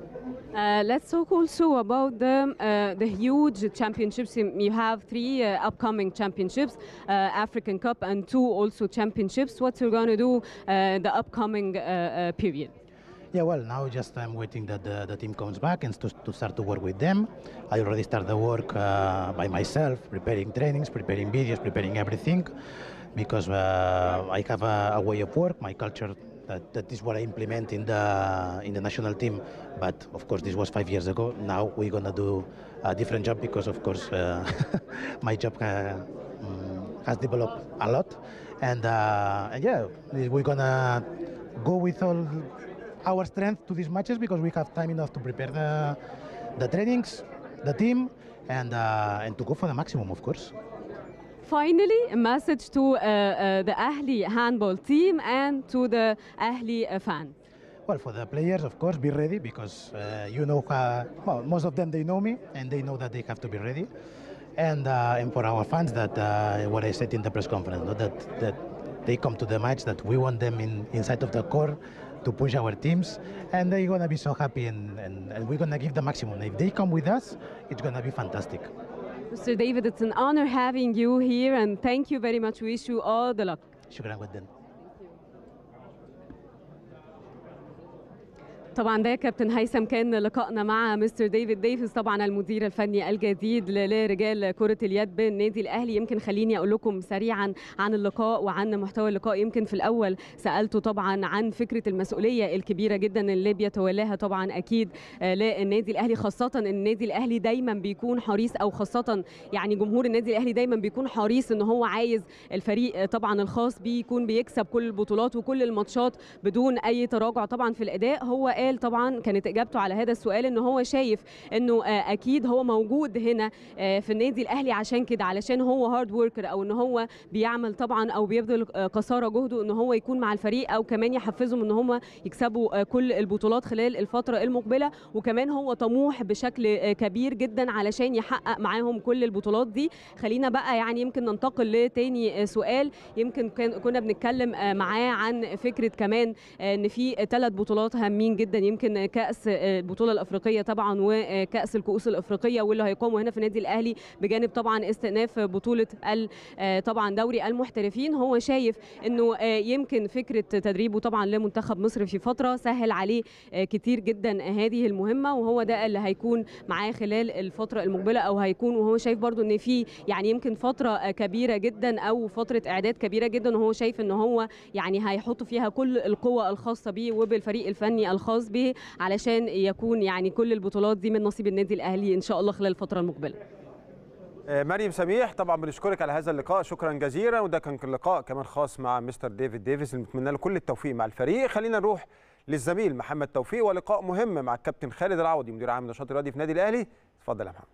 Uh, let's talk also about the, uh, the huge championships. You you have three uh, upcoming championships, uh, African Cup and two also championships. What you're going to do uh, the upcoming uh, uh, period? Yeah, well, now just I'm waiting that the, the team comes back and to, to start to work with them. I already start the work uh, by myself, preparing trainings, preparing videos, preparing everything, because uh, I have a, a way of work, my culture. That, that is what I implement in the in the national team, but of course this was five years ago. Now we're gonna do a different job because of course uh, my job uh, mm, has developed a lot, and, uh, and yeah, we're gonna go with all our strength to these matches because we have time enough to prepare the, the trainings, the team, and uh, and to go for the maximum, of course. Finally, a message to uh, uh, the Ahli handball team and to the Ahli uh, fans. Well, for the players, of course, be ready because uh, you know, uh, well, most of them they know me and they know that they have to be ready. And uh, and for our fans, that uh, what I said in the press conference, no, that that they come to the match, that we want them in inside of the core to push our teams, and they're gonna be so happy, and, and, and we're gonna give the maximum. If they come with us, it's gonna be fantastic. Mr. David, it's an honor having you here and thank you very much. We wish you all the luck. شكرا جدا. طبعا ده كابتن هيثم كان لقائنا مع مستر ديفيد ديفيس طبعا المدير الفني الجديد لرجال كرة اليد بالنادي الأهلي يمكن خليني أقول لكم سريعا عن اللقاء وعن محتوى اللقاء يمكن في الأول سألته طبعا عن فكرة المسؤولية الكبيرة جدا اللي بيتولاها طبعا أكيد آه، للنادي الأهلي خاصة إن النادي الأهلي دايما بيكون حريص أو خاصة يعني جمهور النادي الأهلي دايما بيكون حريص إن هو عايز الفريق آه، طبعا الخاص بيه يكون بيكسب كل البطولات وكل الماتشات بدون أي تراجع طبعا في الأداء هو قال طبعا كانت اجابته على هذا السؤال ان هو شايف انه آه، اكيد هو موجود هنا آه، في النادي الاهلي عشان كده علشان هو هارد وركر او ان هو بيعمل طبعا او بيبذل آه، قصارى جهده ان هو يكون مع الفريق او كمان يحفزهم ان هم يكسبوا آه، كل البطولات خلال الفتره المقبله وكمان هو طموح بشكل آه، كبير جدا علشان يحقق معاهم كل البطولات دي خلينا بقى يعني يمكن ننتقل لتاني آه، سؤال يمكن كان كنا بنتكلم آه، معاه عن فكره كمان آه، ان في ثلاث بطولات هامين جدا يمكن كاس آه، البطوله الافريقيه طبعا وكاس الكؤوس الافريقيه واللي هيقاموا هنا في النادي الاهلي بجانب طبعا استئناف بطوله ال- آه، طبعا دوري المحترفين هو شايف انه آه، يمكن فكره تدريبه طبعا لمنتخب مصر في فتره سهل عليه آه، كتير جدا هذه المهمه وهو ده اللي هيكون معاه خلال الفتره المقبله او هيكون وهو شايف برضو ان في يعني يمكن فتره آه، كبيره جدا او فتره اعداد كبيره جدا وهو شايف ان هو يعني هيحط فيها كل القوة الخاصة بيه وبالفريق الفني الخاص به علشان يكون يعني كل البطولات دي من نصيب النادي الأهلي إن شاء الله خلال الفترة المقبلة آه، مريم سميح طبعا بنشكرك على هذا اللقاء شكرا جزيلا وده كان لقاء كمان خاص مع مستر ديفيد ديفيس اللي بنتمنى له كل التوفيق مع الفريق خلينا نروح للزميل محمد توفيق ولقاء مهم مع الكابتن خالد العوضي مدير عام النشاط الرياضي في النادي الاهلي اتفضل يا محمد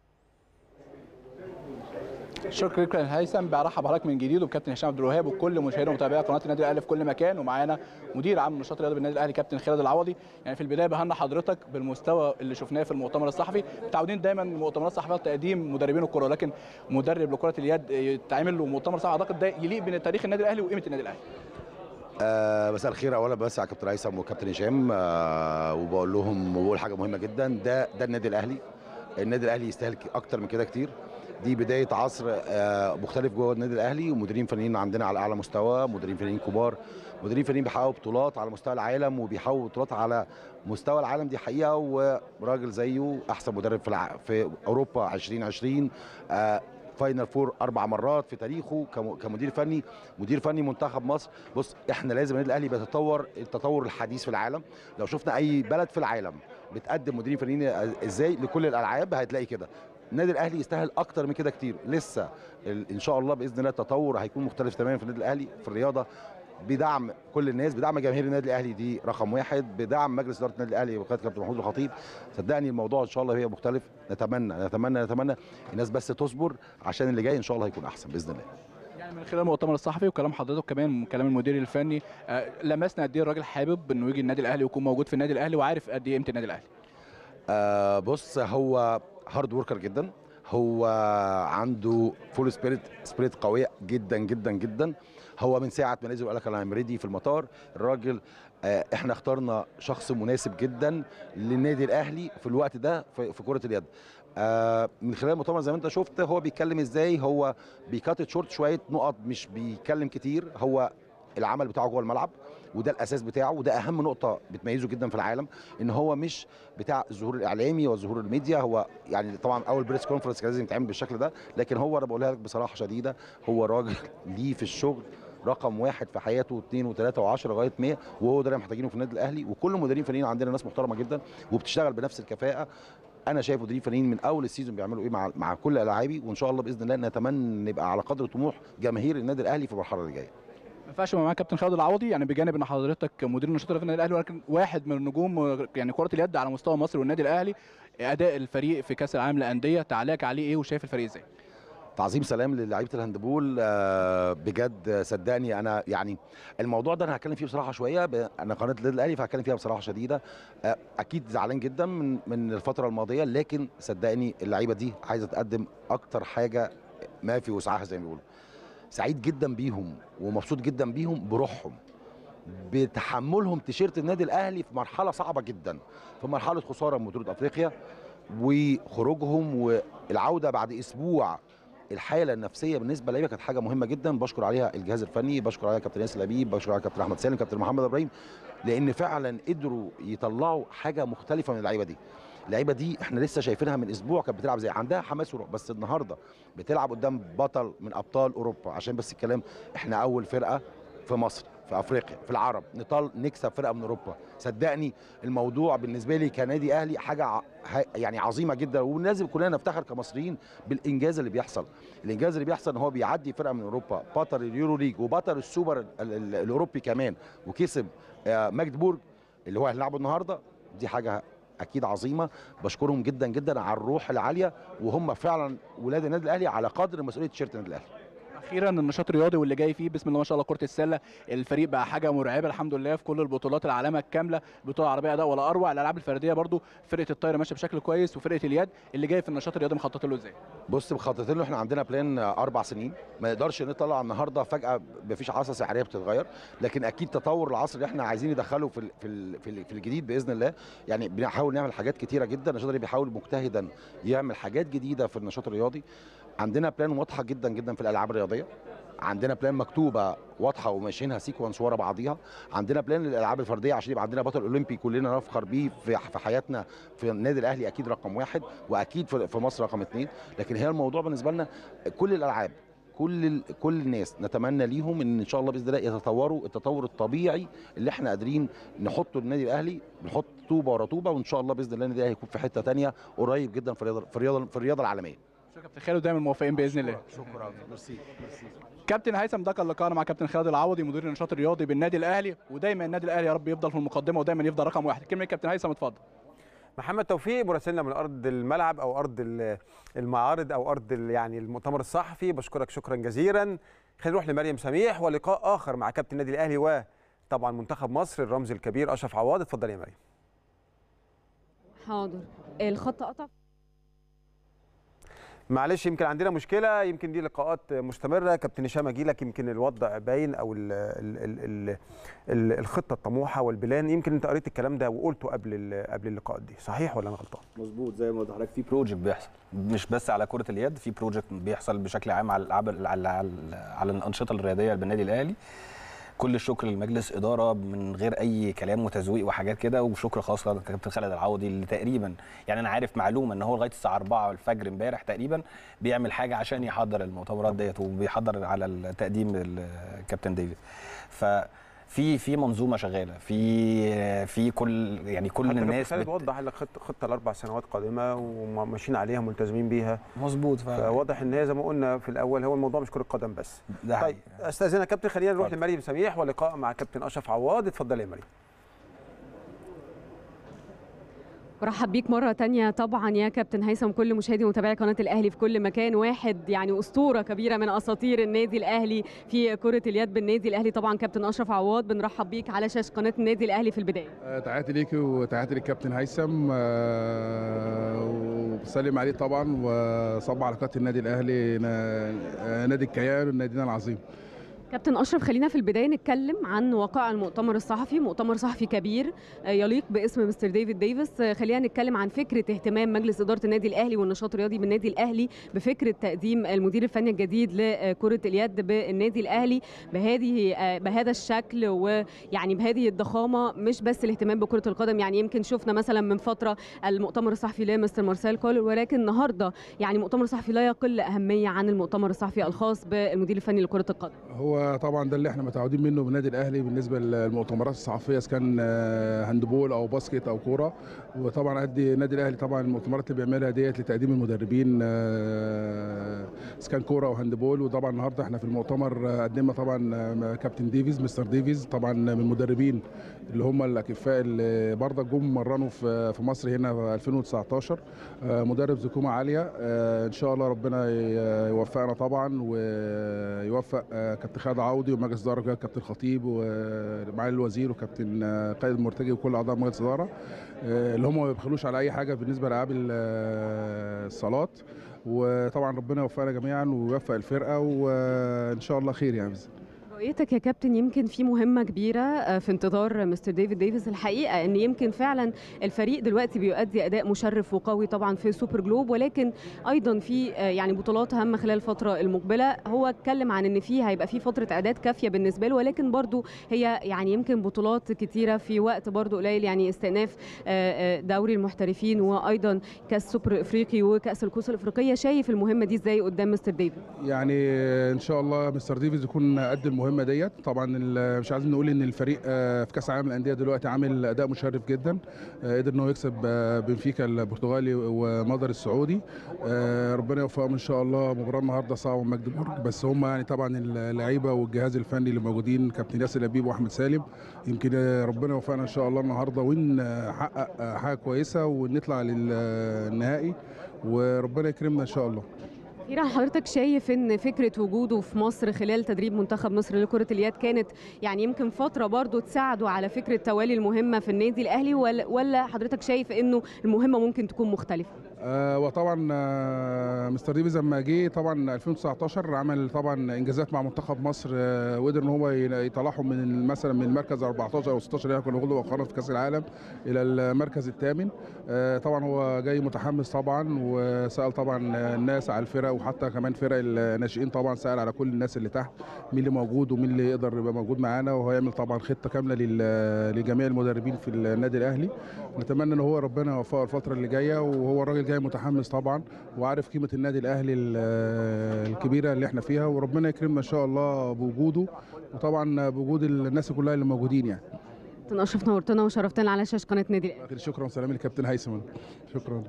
شكرا لك يا هيثم برحب بحضرتك من جديد وبكابتن هشام عبد الوهاب وكل مشاهدي ومتابعي قناه النادي الاهلي في كل مكان ومعانا مدير عام النشاط الرياضي بالنادي الاهلي كابتن خالد العوضي يعني في البدايه بهنا حضرتك بالمستوى اللي شفناه في المؤتمر الصحفي متعودين دايما المؤتمرات الصحفيه تقديم مدربين الكره لكن مدرب لكره اليد يتعمل له مؤتمر صحفي اعتقد ده يليق بين تاريخ النادي الاهلي وقيمه النادي الاهلي آه مساء الخير اولا بس على كابتن هيثم وكابتن هشام آه وبقول لهم وبقول حاجه مهمه جدا ده ده النادي الاهلي النادي الاهلي يستاهل ك- اكتر من كده كتير دي بدايه عصر آه، مختلف جوه النادي الاهلي ومديرين فنيين عندنا على اعلى مستوى مديرين فنيين كبار مديرين فنيين بيحققوا بطولات على مستوى العالم وبيحققوا بطولات على مستوى العالم دي حقيقه وراجل زيه احسن مدرب في الع... في اوروبا 2020 آه، فاينل فور اربع مرات في تاريخه كم- كمدير فني مدير فني منتخب مصر بص احنا لازم النادي الاهلي بيتطور التطور الحديث في العالم لو شفنا اي بلد في العالم بتقدم مديرين فنيين ازاي لكل الالعاب هتلاقي كده النادي الاهلي يستاهل اكتر من كده كتير لسه ال- ان شاء الله باذن الله التطور هيكون مختلف تماما في النادي الاهلي في الرياضه بدعم كل الناس بدعم جماهير النادي الاهلي دي رقم واحد بدعم مجلس اداره النادي الاهلي وقياده كابتن محمود الخطيب صدقني الموضوع ان شاء الله هي مختلف نتمنى نتمنى نتمنى الناس بس تصبر عشان اللي جاي ان شاء الله هيكون احسن باذن الله يعني من خلال المؤتمر الصحفي وكلام حضرتك كمان من كلام المدير الفني آه، لمسنا قد ايه الراجل حابب انه يجي النادي الاهلي ويكون موجود في النادي الاهلي وعارف قد ايه قيمه النادي الاهلي آه بص هو هارد وركر جدا هو عنده فول سبيريت سبيريت قويه جدا جدا جدا هو من ساعه ما نزل وقال لك انا ام ريدي في المطار الراجل آه احنا اخترنا شخص مناسب جدا للنادي الاهلي في الوقت ده في, في كره اليد آه من خلال المؤتمر زي ما انت شفت هو بيتكلم ازاي هو بيكاتت شورت شويه نقط مش بيتكلم كتير هو العمل بتاعه جوه الملعب وده الاساس بتاعه وده اهم نقطه بتميزه جدا في العالم ان هو مش بتاع الظهور الاعلامي وظهور الميديا هو يعني طبعا اول بريس كونفرنس كان لازم يتعمل بالشكل ده لكن هو انا بقولها لك بصراحه شديده هو راجل ليه في الشغل رقم واحد في حياته واثنين وثلاثه وعشرة لغايه 100 وهو ده اللي محتاجينه في النادي الاهلي وكل المديرين الفنيين عندنا ناس محترمه جدا وبتشتغل بنفس الكفاءه انا شايف مديرين فنيين من اول السيزون بيعملوا ايه مع مع كل الاعبي وان شاء الله باذن الله نتمنى نبقى على قدر طموح جماهير النادي الاهلي في المرحله اللي جايه ما ينفعش يبقى معاك كابتن خالد العوضي يعني بجانب ان حضرتك مدير النشاط في النادي الاهلي ولكن واحد من نجوم يعني كره اليد على مستوى مصر والنادي الاهلي اداء الفريق في كاس العالم للانديه تعليقك عليه ايه وشايف الفريق ازاي تعظيم سلام للاعيبه الهاندبول آه، بجد صدقني انا يعني الموضوع ده انا هتكلم فيه بصراحه شويه ب- انا قناه النادي الاهلي فهتكلم فيها بصراحه شديده آه، اكيد زعلان جدا من من الفتره الماضيه لكن صدقني اللعيبه دي عايزه تقدم اكتر حاجه ما في وسعها زي ما بيقولوا سعيد جدا بيهم ومبسوط جدا بيهم بروحهم بتحملهم تيشيرت النادي الاهلي في مرحله صعبه جدا في مرحله خساره من بطوله افريقيا وخروجهم والعوده بعد اسبوع الحاله النفسيه بالنسبه للعيبه كانت حاجه مهمه جدا بشكر عليها الجهاز الفني بشكر عليها كابتن ياسر لبيب بشكر عليها كابتن احمد سالم كابتن محمد ابراهيم لان فعلا قدروا يطلعوا حاجه مختلفه من اللعيبه دي اللعيبه دي احنا لسه شايفينها من اسبوع كانت بتلعب زي عندها حماس وروح بس النهارده بتلعب قدام بطل من ابطال اوروبا عشان بس الكلام احنا اول فرقه في مصر في افريقيا في العرب نطال نكسب فرقه من اوروبا صدقني الموضوع بالنسبه لي كنادي اهلي حاجه ع- ه- يعني عظيمه جدا ولازم كلنا نفتخر كمصريين بالانجاز اللي بيحصل الانجاز اللي بيحصل ان هو بيعدي فرقه من اوروبا بطل اليورو ليج وبطل السوبر ال- ال- الاوروبي كمان وكسب آه، ماجدبورج اللي هو هنلعبه النهارده دي حاجه اكيد عظيمه بشكرهم جدا جدا على الروح العاليه وهم فعلا ولاد النادي الاهلي على قدر مسؤوليه تيشيرت النادي الاهلي اخيرا النشاط الرياضي واللي جاي فيه بسم الله ما شاء الله كره السله الفريق بقى حاجه مرعبه الحمد لله في كل البطولات العالميه الكامله البطوله العربيه اداء ولا اروع الالعاب الفرديه برضو فرقه الطايره ماشيه بشكل كويس وفرقه اليد اللي جاي في النشاط الرياضي مخطط له ازاي بص مخططين له احنا عندنا بلان آه، اربع سنين ما نقدرش نطلع النهارده فجاه مفيش عصا سحريه بتتغير لكن اكيد تطور العصر اللي احنا عايزين ندخله في ال- في ال- في ال- في الجديد باذن الله يعني بنحاول نعمل حاجات كتيره جدا النشاط الرياضي بيحاول مجتهدا يعمل حاجات جديده في النشاط الرياضي عندنا بلان واضحه جدا جدا في الالعاب الرياضيه عندنا بلان مكتوبه واضحه وماشيينها سيكونس ورا بعضيها عندنا بلان للالعاب الفرديه عشان يبقى عندنا بطل اولمبي كلنا نفخر بيه في في حياتنا في النادي الاهلي اكيد رقم واحد واكيد في في مصر رقم اثنين لكن هي الموضوع بالنسبه لنا كل الالعاب كل ال- كل الناس نتمنى ليهم ان ان شاء الله باذن الله يتطوروا التطور الطبيعي اللي احنا قادرين نحطه للنادي الاهلي بنحط طوبه ورا طوبه وان شاء الله باذن الله النادي الاهلي يكون في حته تانية قريب جدا في الرياضه في الرياضه في الرياضه العالميه شكرا كابتن خالد دايما موفقين باذن الله شكرا ميرسي كابتن هيثم ده كان لقاءنا مع كابتن خالد العوضي مدير النشاط الرياضي بالنادي الاهلي ودايما النادي الاهلي يا رب يفضل في المقدمه ودايما يفضل رقم واحد كلمه كابتن هيثم اتفضل محمد توفيق مراسلنا من ارض الملعب او ارض ال- المعارض او ارض ال- يعني المؤتمر الصحفي بشكرك شكرا جزيلا خلينا نروح لمريم سميح ولقاء اخر مع كابتن النادي الاهلي وطبعا منتخب مصر الرمز الكبير اشرف عواد اتفضل يا مريم حاضر الخط قطع معلش يمكن عندنا مشكله يمكن دي لقاءات مستمره كابتن هشام اجي لك يمكن الوضع باين او ال ال ال ال ال الخطه الطموحه والبلان يمكن انت قريت الكلام ده وقلته قبل ال- قبل اللقاءات دي صحيح ولا انا غلطان مظبوط زي ما قلت لحضرتك في بروجكت بيحصل مش بس على كره اليد في بروجكت بيحصل بشكل عام على الألعاب- على على, على الانشطه الرياضيه بالنادي الاهلي كل الشكر للمجلس اداره من غير اي كلام وتزويق وحاجات كده وشكر خاص لكابتن خالد العوضي اللي تقريبا يعني انا عارف معلومه ان هو لغايه الساعه 4 الفجر امبارح تقريبا بيعمل حاجه عشان يحضر المؤتمرات ديت وبيحضر على التقديم الكابتن ديفيد ففي في منظومه شغاله في في كل يعني كل حتى كابتن الناس خالد بت... وضح لك خطه خطه لاربع سنوات قادمه وماشيين عليها ملتزمين بيها مظبوط ف... فواضح ان هي زي ما قلنا في الاول هو الموضوع مش كره قدم بس ده طيب حقيقي. استاذنا كابتن خلينا نروح اتفضل. لمريم سميح ولقاء مع كابتن اشرف عواد اتفضل يا مريم برحب بيك مرة تانية طبعا يا كابتن هيثم كل مشاهدي ومتابعي قناة الأهلي في كل مكان واحد يعني أسطورة كبيرة من أساطير النادي الأهلي في كرة اليد بالنادي الأهلي طبعا كابتن أشرف عواد بنرحب بيك على شاشة قناة النادي الأهلي في البداية آه، تحياتي ليكي وتحياتي للكابتن هيثم آه، وبسلم عليه طبعا وصب على قناه النادي الاهلي نا- آه، نادي الكيان ونادينا العظيم كابتن أشرف خلينا في البداية نتكلم عن واقع المؤتمر الصحفي مؤتمر صحفي كبير آه، يليق باسم مستر ديفيد ديفيس آه، خلينا نتكلم عن فكرة اهتمام مجلس إدارة النادي الأهلي والنشاط الرياضي بالنادي الأهلي بفكرة تقديم المدير الفني الجديد لكرة اليد بالنادي الأهلي بهذه آه، بهذا الشكل ويعني بهذه الضخامة مش بس الاهتمام بكرة القدم يعني يمكن شفنا مثلا من فترة المؤتمر الصحفي لمستر مارسيل كولر ولكن النهارده يعني مؤتمر صحفي لا يقل أهمية عن المؤتمر الصحفي الخاص بالمدير الفني لكرة القدم هو طبعا ده اللي احنا متعودين منه بالنادي الاهلي بالنسبه للمؤتمرات الصحفيه اذا كان آه، هاندبول او باسكت او كوره وطبعا ادي النادي الاهلي طبعا المؤتمرات اللي بيعملها ديت لتقديم المدربين آه، اذا كان كوره او هاندبول وطبعا النهارده احنا في المؤتمر آه، قدمنا طبعا آه، كابتن ديفيز مستر ديفيز طبعا من المدربين اللي هم الاكفاء اللي برضه جم مرنوا في في مصر هنا في 2019 آه، مدرب زكومه عاليه آه، ان شاء الله ربنا ي- يوفقنا طبعا ويوفق آه، كابتن خالد عوضي ومجلس اداره وكده كابتن خطيب ومعالي الوزير وكابتن آه، قائد المرتجي وكل اعضاء مجلس اداره آه، اللي هم ما بيبخلوش على اي حاجه بالنسبه لالعاب ال- آه، الصالات وطبعا ربنا يوفقنا جميعا ويوفق الفرقه وان شاء الله خير يعني بإذن الله. رؤيتك يا كابتن يمكن في مهمة كبيرة آه، في انتظار مستر ديفيد ديفيس الحقيقة ان يمكن فعلا الفريق دلوقتي بيؤدي اداء مشرف وقوي طبعا في سوبر جلوب ولكن ايضا في آه، يعني بطولات هامة خلال الفترة المقبلة هو اتكلم عن ان في هيبقى في فترة اعداد كافية بالنسبة له ولكن برضو هي يعني يمكن بطولات كتيرة في وقت برضو قليل يعني استئناف آه، آه، دوري المحترفين وايضا كاس سوبر افريقي وكاس الكؤوس الافريقية شايف المهمة دي ازاي قدام مستر ديفيد يعني ان شاء الله مستر ديفيز يكون قد المهمه ديت طبعا ال- مش عايزين نقول ان الفريق آه، في كاس العالم للانديه دلوقتي عامل اداء مشرف جدا آه، قدر انه يكسب آه، بنفيكا البرتغالي ومضر السعودي آه، ربنا يوفقهم ان شاء الله مباراه النهارده صعبه مجدبورج بس هم يعني طبعا اللعيبه والجهاز الفني اللي موجودين كابتن ياسر لبيب واحمد سالم يمكن آه، ربنا يوفقنا ان شاء الله النهارده ونحقق آه، حاجه كويسه ونطلع للنهائي وربنا يكرمنا ان شاء الله أخيرا حضرتك شايف ان فكره وجوده في مصر خلال تدريب منتخب مصر لكره اليد كانت يعني يمكن فتره برضو تساعده على فكره توالي المهمه في النادي الاهلي ولا ولا حضرتك شايف انه المهمه ممكن تكون مختلفه؟ آه وطبعا آه مستر ديفيز لما جه طبعا 2019 عمل طبعا انجازات مع منتخب مصر آه وقدر ان هو ي- يطلعهم من مثلا من المركز 14 او 16 اللي احنا كنا بناخده مؤخرا في كاس العالم الى المركز الثامن آه طبعا هو جاي متحمس طبعا وسال طبعا الناس على الفرق وحتى كمان فرق الناشئين طبعا سال على كل الناس اللي تحت مين اللي موجود ومين اللي يقدر يبقى موجود معانا وهو يعمل طبعا خطه كامله لل- لجميع المدربين في النادي الاهلي نتمنى ان هو ربنا يوفقه الفتره اللي جايه وهو الراجل جاي متحمس طبعا وعارف قيمه النادي الاهلي ال- الكبيره اللي احنا فيها وربنا يكرمنا ان شاء الله بوجوده وطبعا بوجود الناس كلها اللي موجودين يعني كابتن اشرف نورتنا وشرفتنا على شاشه قناه نادي الاهلي آخر شكرا وسلام للكابتن هيثم شكرا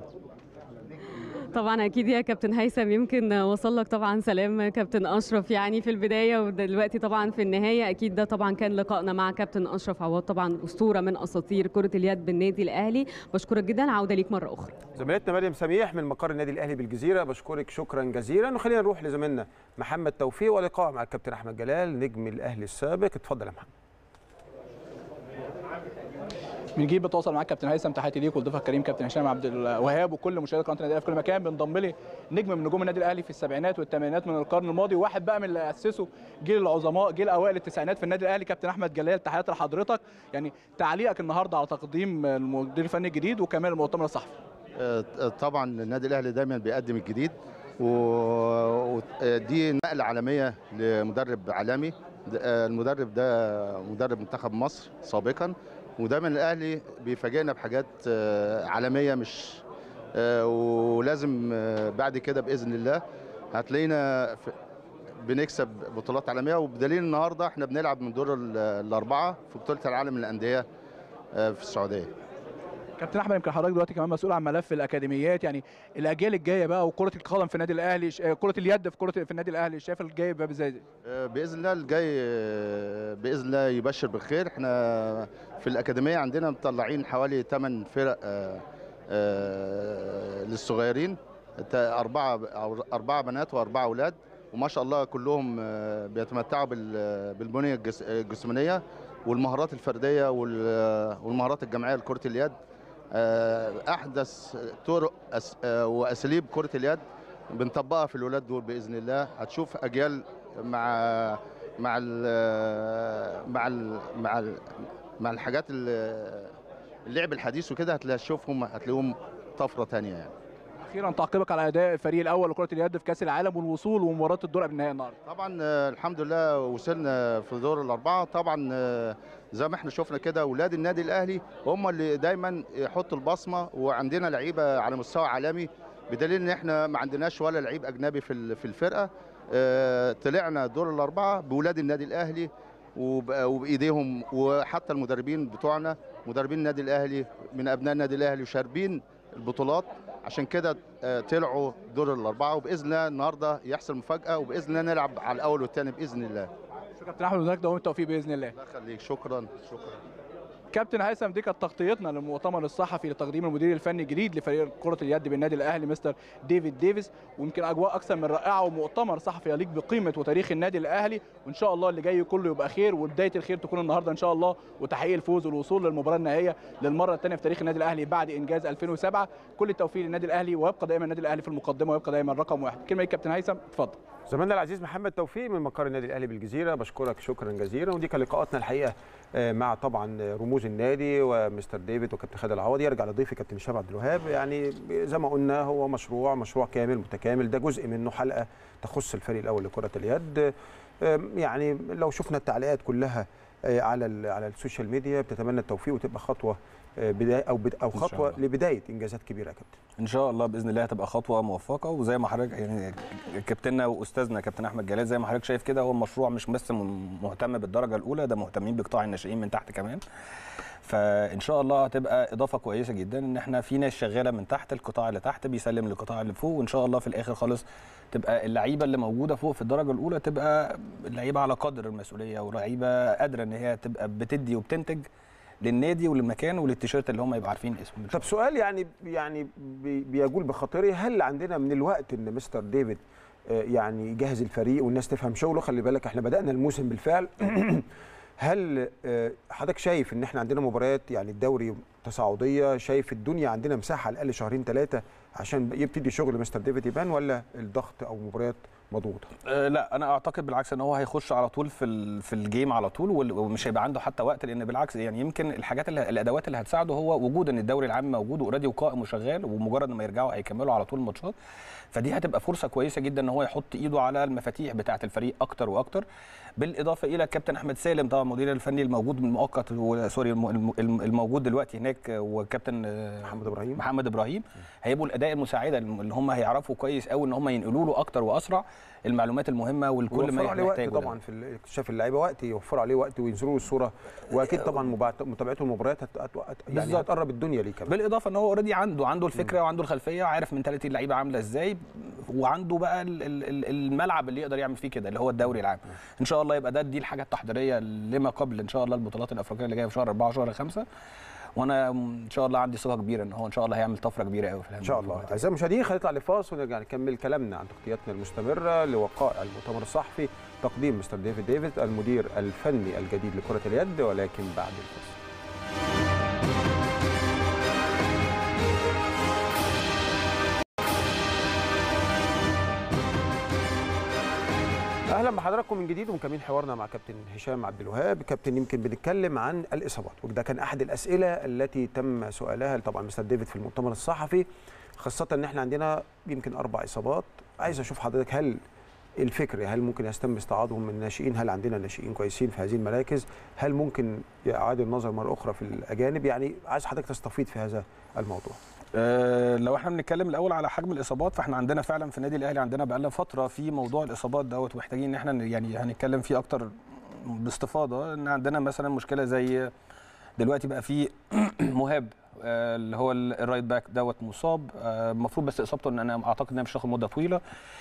طبعا اكيد يا كابتن هيثم يمكن وصل لك طبعا سلام كابتن اشرف يعني في البدايه ودلوقتي طبعا في النهايه اكيد ده طبعا كان لقائنا مع كابتن اشرف عواد طبعا اسطوره من اساطير كره اليد بالنادي الاهلي بشكرك جدا عوده ليك مره اخرى زميلتنا مريم سميح من مقر النادي الاهلي بالجزيره بشكرك شكرا جزيلا وخلينا نروح لزميلنا محمد توفيق ولقاء مع الكابتن احمد جلال نجم الاهلي السابق اتفضل يا محمد بنجيب بتواصل معاك كابتن هيثم تحياتي ليك والضيف الكريم كابتن هشام عبد الوهاب وكل مشاهدي قناه النادي الاهلي في كل مكان بنضم لي نجم من نجوم النادي الاهلي في السبعينات والثمانينات من القرن الماضي وواحد بقى من اللي اسسوا جيل العظماء جيل اوائل التسعينات في النادي الاهلي كابتن احمد جلال تحياتي لحضرتك يعني تعليقك النهارده على تقديم المدير الفني الجديد وكمان المؤتمر الصحفي آه، طبعا النادي الاهلي دايما بيقدم الجديد ودي نقله عالميه لمدرب عالمي د- آه، المدرب ده مدرب منتخب مصر سابقا ودايما الاهلي بيفاجئنا بحاجات آه، عالميه مش آه، ولازم آه، بعد كده باذن الله هتلاقينا في- بنكسب بطولات عالميه وبدليل النهارده احنا بنلعب من دور ال- الاربعه في بطوله العالم للانديه آه، في السعوديه كابتن احمد يمكن حضرتك دلوقتي كمان مسؤول عن ملف الاكاديميات يعني الاجيال الجايه بقى وكره القدم في النادي الاهلي ش- آه، كره اليد في كره في النادي الاهلي شايف الجاي بقى ازاي آه، باذن الله الجاي آه، باذن الله يبشر بالخير احنا في الاكاديميه عندنا مطلعين حوالي 8 فرق آه، آه، للصغيرين تا- اربعه أو اربعه بنات واربعه اولاد وما شاء الله كلهم آه، بيتمتعوا بال- بالبنيه الجس- الجسمانيه والمهارات الفرديه وال- والمهارات الجماعيه لكره اليد آه، احدث طرق أس- آه، واساليب كره اليد بنطبقها في الولاد دول باذن الله هتشوف اجيال مع مع ال مع ال مع ال مع الحاجات ال- اللعب الحديث وكده هتشوفهم هتلاقيهم طفره تانية يعني اخيرا تعقيبك على اداء الفريق الاول لكره اليد في كاس العالم والوصول ومباراه الدور قبل النهائي النهارده طبعا آه، الحمد لله وصلنا في دور الاربعه طبعا آه، زي ما احنا شفنا كده اولاد النادي الاهلي هم اللي دايما يحطوا البصمه وعندنا لعيبه على مستوى عالمي بدليل ان احنا ما عندناش ولا لعيب اجنبي في ال- في الفرقه آه، طلعنا دور الاربعه باولاد النادي الاهلي وب- وبايديهم وحتى المدربين بتوعنا مدربين النادي الاهلي من ابناء النادي الاهلي وشاربين البطولات عشان كده آه، طلعوا دور الاربعه وباذن الله النهارده يحصل مفاجاه وباذن الله نلعب على الاول والثاني باذن الله شكرا كابتن احمد وهناك دوام التوفيق باذن الله الله يخليك شكرا شكرا كابتن هيثم دي كانت تغطيتنا للمؤتمر الصحفي لتقديم المدير الفني الجديد لفريق كره اليد بالنادي الاهلي مستر ديفيد ديفيس ويمكن اجواء اكثر من رائعه ومؤتمر صحفي يليق بقيمه وتاريخ النادي الاهلي وان شاء الله اللي جاي كله يبقى خير وبدايه الخير تكون النهارده ان شاء الله وتحقيق الفوز والوصول للمباراه النهائيه للمره الثانيه في تاريخ النادي الاهلي بعد انجاز 2007 كل التوفيق للنادي الاهلي ويبقى دائما النادي الاهلي في المقدمه ويبقى دائما رقم واحد كلمه ليك كابتن هيثم اتفضل زميلنا العزيز محمد توفيق من مقر النادي الاهلي بالجزيره بشكرك شكرا جزيلا ودي كان لقاءاتنا الحقيقه آه، مع طبعا رموز النادي ومستر ديفيد وكابتن خالد العوضي يرجع لضيفي كابتن هشام عبد الوهاب يعني زي ما قلنا هو مشروع مشروع كامل متكامل ده جزء منه حلقه تخص الفريق الاول لكره اليد آم، يعني لو شفنا التعليقات كلها آه، على ال- على السوشيال ميديا بتتمنى التوفيق وتبقى خطوه آه، بدايه او بد- او إن شاء خطوه الله. لبدايه انجازات كبيره يا كابتن ان شاء الله باذن الله هتبقى خطوه موفقه وزي ما حضرتك يعني كابتننا واستاذنا كابتن احمد جلال زي ما حضرتك شايف كده هو مشروع مش بس م- مهتم بالدرجه الاولى ده مهتمين بقطاع الناشئين من تحت كمان فان شاء الله هتبقى اضافه كويسه جدا ان احنا في ناس شغاله من تحت القطاع اللي تحت بيسلم للقطاع اللي فوق وان شاء الله في الاخر خالص تبقى اللعيبه اللي موجوده فوق في الدرجه الاولى تبقى اللعيبه على قدر المسؤوليه ولعيبه قادره ان هي تبقى بتدي وبتنتج للنادي وللمكان وللتيشيرت اللي هم يبقوا عارفين اسمه طب سؤال يعني يعني بي- بيجول بخاطري هل عندنا من الوقت ان مستر ديفيد آه، يعني يجهز الفريق والناس تفهم شغله خلي بالك احنا بدانا الموسم بالفعل هل آه، حضرتك شايف ان احنا عندنا مباريات يعني الدوري تصاعديه شايف الدنيا عندنا مساحه على الاقل شهرين ثلاثه عشان يبتدي شغل مستر ديفيد يبان ولا الضغط او مباريات مضغوطه أه لا انا اعتقد بالعكس ان هو هيخش على طول في ال- في الجيم على طول وال- ومش هيبقى عنده حتى وقت لان بالعكس يعني يمكن الحاجات اللي الادوات اللي هتساعده هو وجود ان الدوري العام موجود واوريدي وقائم وشغال ومجرد ما يرجعوا هيكملوا على طول الماتشات فدي هتبقى فرصه كويسه جدا ان هو يحط ايده على المفاتيح بتاعه الفريق اكتر واكتر بالاضافه الى الكابتن احمد سالم طبعا المدير الفني الموجود من مؤقت و- سوري الم- الم- الم- الموجود دلوقتي هناك وكابتن آه، محمد ابراهيم محمد ابراهيم هيبقوا الاداء المساعده اللي هم هيعرفوا كويس قوي ان هم ينقلوا له اكتر واسرع المعلومات المهمه والكل ما ويوفروا عليه وقت محتاجه ده. طبعا في اكتشاف اللعيبه وقت يوفروا عليه وقت وينزلوا له الصوره واكيد طبعا مباعت- متابعته المباريات هت... هت... هت... يعني بالظبط. هتقرب الدنيا ليه كمان بالاضافه ان هو اوريدي عنده عنده الفكره وعنده الخلفيه وعارف منتاليتي اللعيبه عامله ازاي وعنده بقى ال- ال- ال- الملعب اللي يقدر يعمل فيه كده اللي هو الدوري العام ان شاء الله يبقى ده دي الحاجه التحضيريه لما قبل ان شاء الله البطولات الافريقيه اللي جايه في شهر 4 وشهر 5 وانا ان شاء الله عندي ثقه كبيره ان هو ان شاء الله هيعمل طفره كبيره قوي في ان شاء الله اعزائي المشاهدين خلينا نطلع لفاصل ونرجع نكمل كلامنا عن تغطياتنا المستمره لوقائع المؤتمر الصحفي تقديم مستر ديفيد ديفيد المدير الفني الجديد لكره اليد ولكن بعد الفاصل اهلا بحضراتكم من جديد ومكملين حوارنا مع كابتن هشام عبد الوهاب كابتن يمكن بنتكلم عن الاصابات وده كان احد الاسئله التي تم سؤالها طبعا مستر ديفيد في المؤتمر الصحفي خاصه ان احنا عندنا يمكن اربع اصابات عايز اشوف حضرتك هل الفكر هل ممكن يتم استعاضهم من الناشئين هل عندنا ناشئين كويسين في هذه المراكز هل ممكن اعاد النظر مره اخرى في الاجانب يعني عايز حضرتك تستفيد في هذا الموضوع أه لو احنا بنتكلم الاول على حجم الاصابات فاحنا عندنا فعلا في النادي الاهلي عندنا بقالنا فتره في موضوع الاصابات دوت ومحتاجين ان احنا يعني هنتكلم فيه اكتر باستفاضه ان عندنا مثلا مشكله زي دلوقتي بقى في مهاب آه، اللي هو ال- الرايت باك دوت مصاب آه، المفروض بس اصابته ان انا اعتقد انها مش هتاخد مده طويله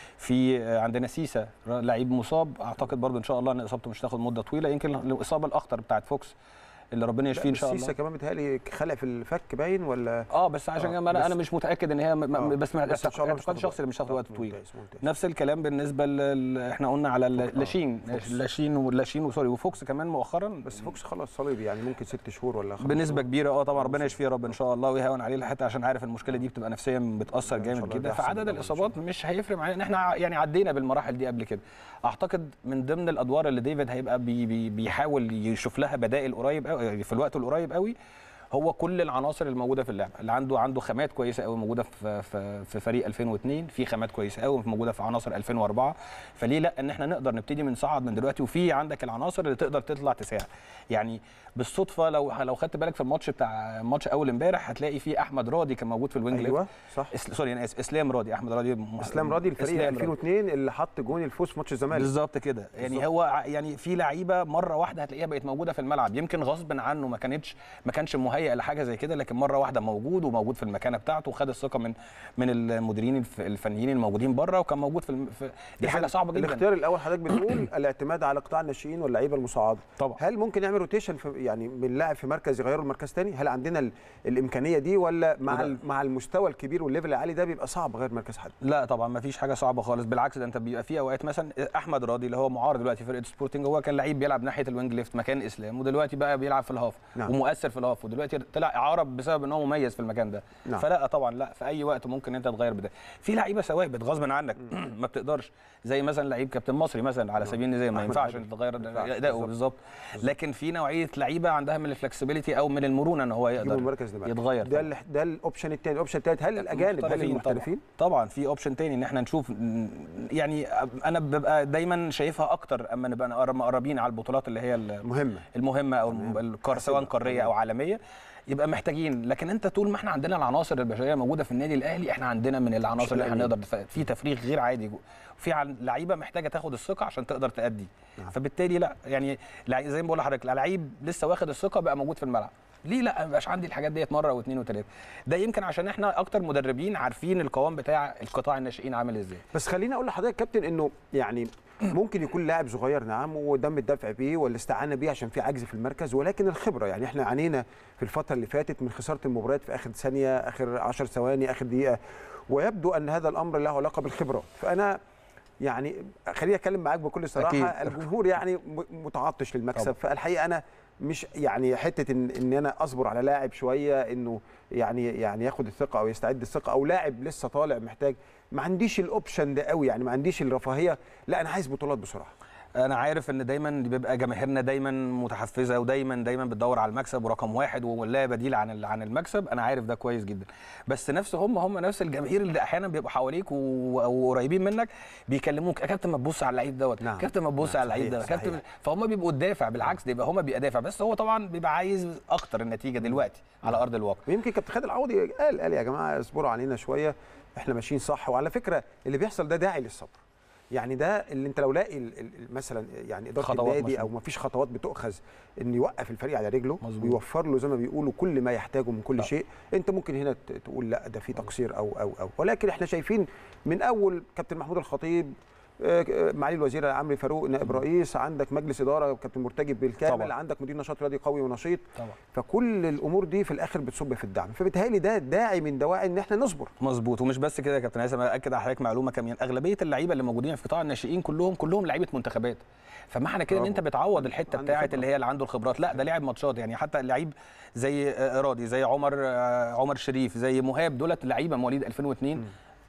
في آه، عندنا سيسا لعيب مصاب اعتقد برضو ان شاء الله ان اصابته مش هتاخد مده طويله يمكن الاصابه الاخطر بتاعت فوكس اللي ربنا يشفيه ان شاء الله سيسا كمان بيتهيألي خلع في الفك باين ولا اه بس عشان آه، كده انا بس- انا مش متاكد ان هي م- م- آه، بس, بس إن شاء الله مش اعتقاد هتاخد شخصي اللي مش هتاخد وقت. وقت طويل ممتاز ممتاز نفس الكلام بالنسبه لل... احنا قلنا على ال- لاشين فوكس. لاشين ولاشين وسوري وفوكس كمان مؤخرا بس فوكس خلاص صليبي يعني ممكن ست شهور ولا خمس بنسبه شهور. كبيره اه طبعا ربنا يشفيه يا رب ان شاء الله ويهون عليه حتى عشان عارف المشكله دي بتبقى نفسيا بتاثر إن شاء جامد الله جدا ده أحسن فعدد من الأول إن شاء الاصابات مش هيفرق معانا ان احنا ع- يعني عدينا بالمراحل دي قبل كده اعتقد من ضمن الادوار اللي ديفيد هيبقى بي بي بيحاول يشوف لها بدائل قريب قوي في الوقت القريب قوي هو كل العناصر الموجوده في اللعبه اللي عنده عنده خامات كويسه قوي موجوده في في, في فريق 2002 في خامات كويسه قوي موجوده في عناصر 2004 فليه لا ان احنا نقدر نبتدي من صعد من دلوقتي وفي عندك العناصر اللي تقدر تطلع تساعد يعني بالصدفه لو لو خدت بالك في الماتش بتاع ماتش اول امبارح هتلاقي في احمد راضي كان موجود في الوينج ايوه ليفت صح إس... سوري انا اسف اسلام راضي احمد راضي اسلام راضي الفريق إسلام راضي. 2002 اللي حط جون الفوز في ماتش الزمالك بالظبط كده يعني هو ع- يعني في لعيبه مره واحده هتلاقيها بقت موجوده في الملعب يمكن غصب عنه ما كانتش ما كانش مهيئ لحاجه زي كده لكن مره واحده موجود وموجود في المكانه بتاعته وخد الثقه من من المديرين الف- الفنيين الموجودين بره وكان موجود في, الم... في دي حاجه صعبه جدا الاختيار الاول حضرتك بتقول الاعتماد على قطاع الناشئين واللعيبه المصعده طبعا هل ممكن نعمل روتيشن في يعني من لاعب في مركز يغيره لمركز تاني هل عندنا ال- الامكانيه دي ولا مع وده- ال- مع المستوى الكبير والليفل العالي ده بيبقى صعب غير مركز حد لا طبعا ما فيش حاجه صعبه خالص بالعكس ده انت بيبقى في اوقات مثلا احمد راضي اللي هو معار دلوقتي في فرقه سبورتنج هو كان لعيب بيلعب ناحيه الوينج ليفت مكان اسلام ودلوقتي بقى بيلعب في الهاف نعم. ومؤثر في الهاف ودلوقتي طلع اعاره بسبب ان هو مميز في المكان ده نعم. فلا طبعا لا في اي وقت ممكن انت تغير بده في لعيبه ثوابت غصب عنك ما بتقدرش زي مثلا لعيب كابتن مصري مثلا على سبيل المثال ما أحمد ينفعش عادل. انت تغير ما ينفعش، اداؤه بالظبط. بالظبط لكن في نوعيه لعيبه عندها من الفلكسبيليتي او من المرونه ان هو يجيبوا يقدر المركز ده يتغير ده ال- ده الاوبشن الثاني الاوبشن الثالث هل الاجانب هل محترفين المحترفين طبعا, طبعا في اوبشن تاني ان احنا نشوف م، يعني انا ببقى دايما شايفها اكتر اما نبقى نقرب- مقربين على البطولات اللي هي ال- مهمه المهمه او الم- القار سواء قاريه او عالميه يبقى محتاجين لكن انت طول ما احنا عندنا العناصر البشريه موجوده في النادي الاهلي احنا عندنا من العناصر اللي احنا قلقانين. نقدر نف- في تفريغ غير عادي جو- في عن- لعيبه محتاجه تاخد الثقه عشان تقدر تأدي فبالتالي لا يعني لع- زي ما بقول لحضرتك لعيب لسه واخد الثقه بقى موجود في الملعب ليه لا ما يبقاش عندي الحاجات ديت مره واثنين وثلاثه ده يمكن عشان احنا اكتر مدربين عارفين القوام بتاع القطاع الناشئين عامل ازاي بس خليني اقول لحضرتك كابتن انه يعني ممكن يكون لاعب صغير نعم ودم الدفع بيه والاستعانه بيه عشان في عجز في المركز ولكن الخبره يعني احنا عانينا في الفتره اللي فاتت من خساره المباريات في اخر ثانيه اخر 10 ثواني اخر دقيقه ويبدو ان هذا الامر له علاقه بالخبرات فانا يعني خليني اتكلم معاك بكل صراحه أكيد. الجمهور يعني م- متعطش للمكسب فالحقيقه انا مش يعني حته ان ان انا اصبر على لاعب شويه انه يعني يعني ياخد الثقه او يستعد الثقه او لاعب لسه طالع محتاج ما عنديش الاوبشن ده قوي يعني ما عنديش الرفاهيه لا انا عايز بطولات بسرعه انا عارف ان دايما بيبقى جماهيرنا دايما متحفزه ودايما دايما بتدور على المكسب ورقم واحد ولا بديل عن ال- عن المكسب انا عارف ده كويس جدا بس نفس هم هم نفس الجماهير اللي احيانا بيبقوا حواليك و- وقريبين منك بيكلموك يا كابتن ما تبص على اللعيب دوت نعم. كابتن ما تبص نعم، على اللعيب صحيح، دوت كابتن صحيح. فهم بيبقوا الدافع بالعكس ده يبقى هم بيبقى دافع بس هو طبعا بيبقى عايز اكتر النتيجه دلوقتي على ارض الواقع ويمكن كابتن خالد العوضي قال قال يا جماعه اصبروا علينا شويه احنا ماشيين صح وعلى فكره اللي بيحصل ده داعي للصبر يعني ده اللي انت لو لاقي ال- ال- مثلا يعني اداره خطوات النادي مثلاً. او ما فيش خطوات بتؤخذ ان يوقف الفريق على رجله مظبوط. ويوفر له زي ما بيقولوا كل ما يحتاجه من كل طبعا. شيء انت ممكن هنا ت- تقول لا ده في تقصير او او او ولكن احنا شايفين من اول كابتن محمود الخطيب آه، آه، معالي الوزير عمرو فاروق نائب رئيس عندك مجلس اداره كابتن مرتجب بالكامل طبعا. عندك مدير نشاط رياضي قوي ونشيط طبعا فكل الامور دي في الاخر بتصب في الدعم فبالتالي ده داعي من دواعي ان احنا نصبر مظبوط ومش بس كده يا كابتن هيثم انا اكد على حضرتك معلومه كمان اغلبيه اللعيبه اللي موجودين في قطاع الناشئين كلهم كلهم لعيبه منتخبات فمعنى كده ان برافو. انت بتعوض الحته عنده بتاعت خبرة. اللي هي اللي عنده الخبرات لا ده لاعب ماتشات يعني حتى اللعيب زي آه، راضي زي عمر آه، عمر شريف زي مهاب دولت لعيبه مواليد 2002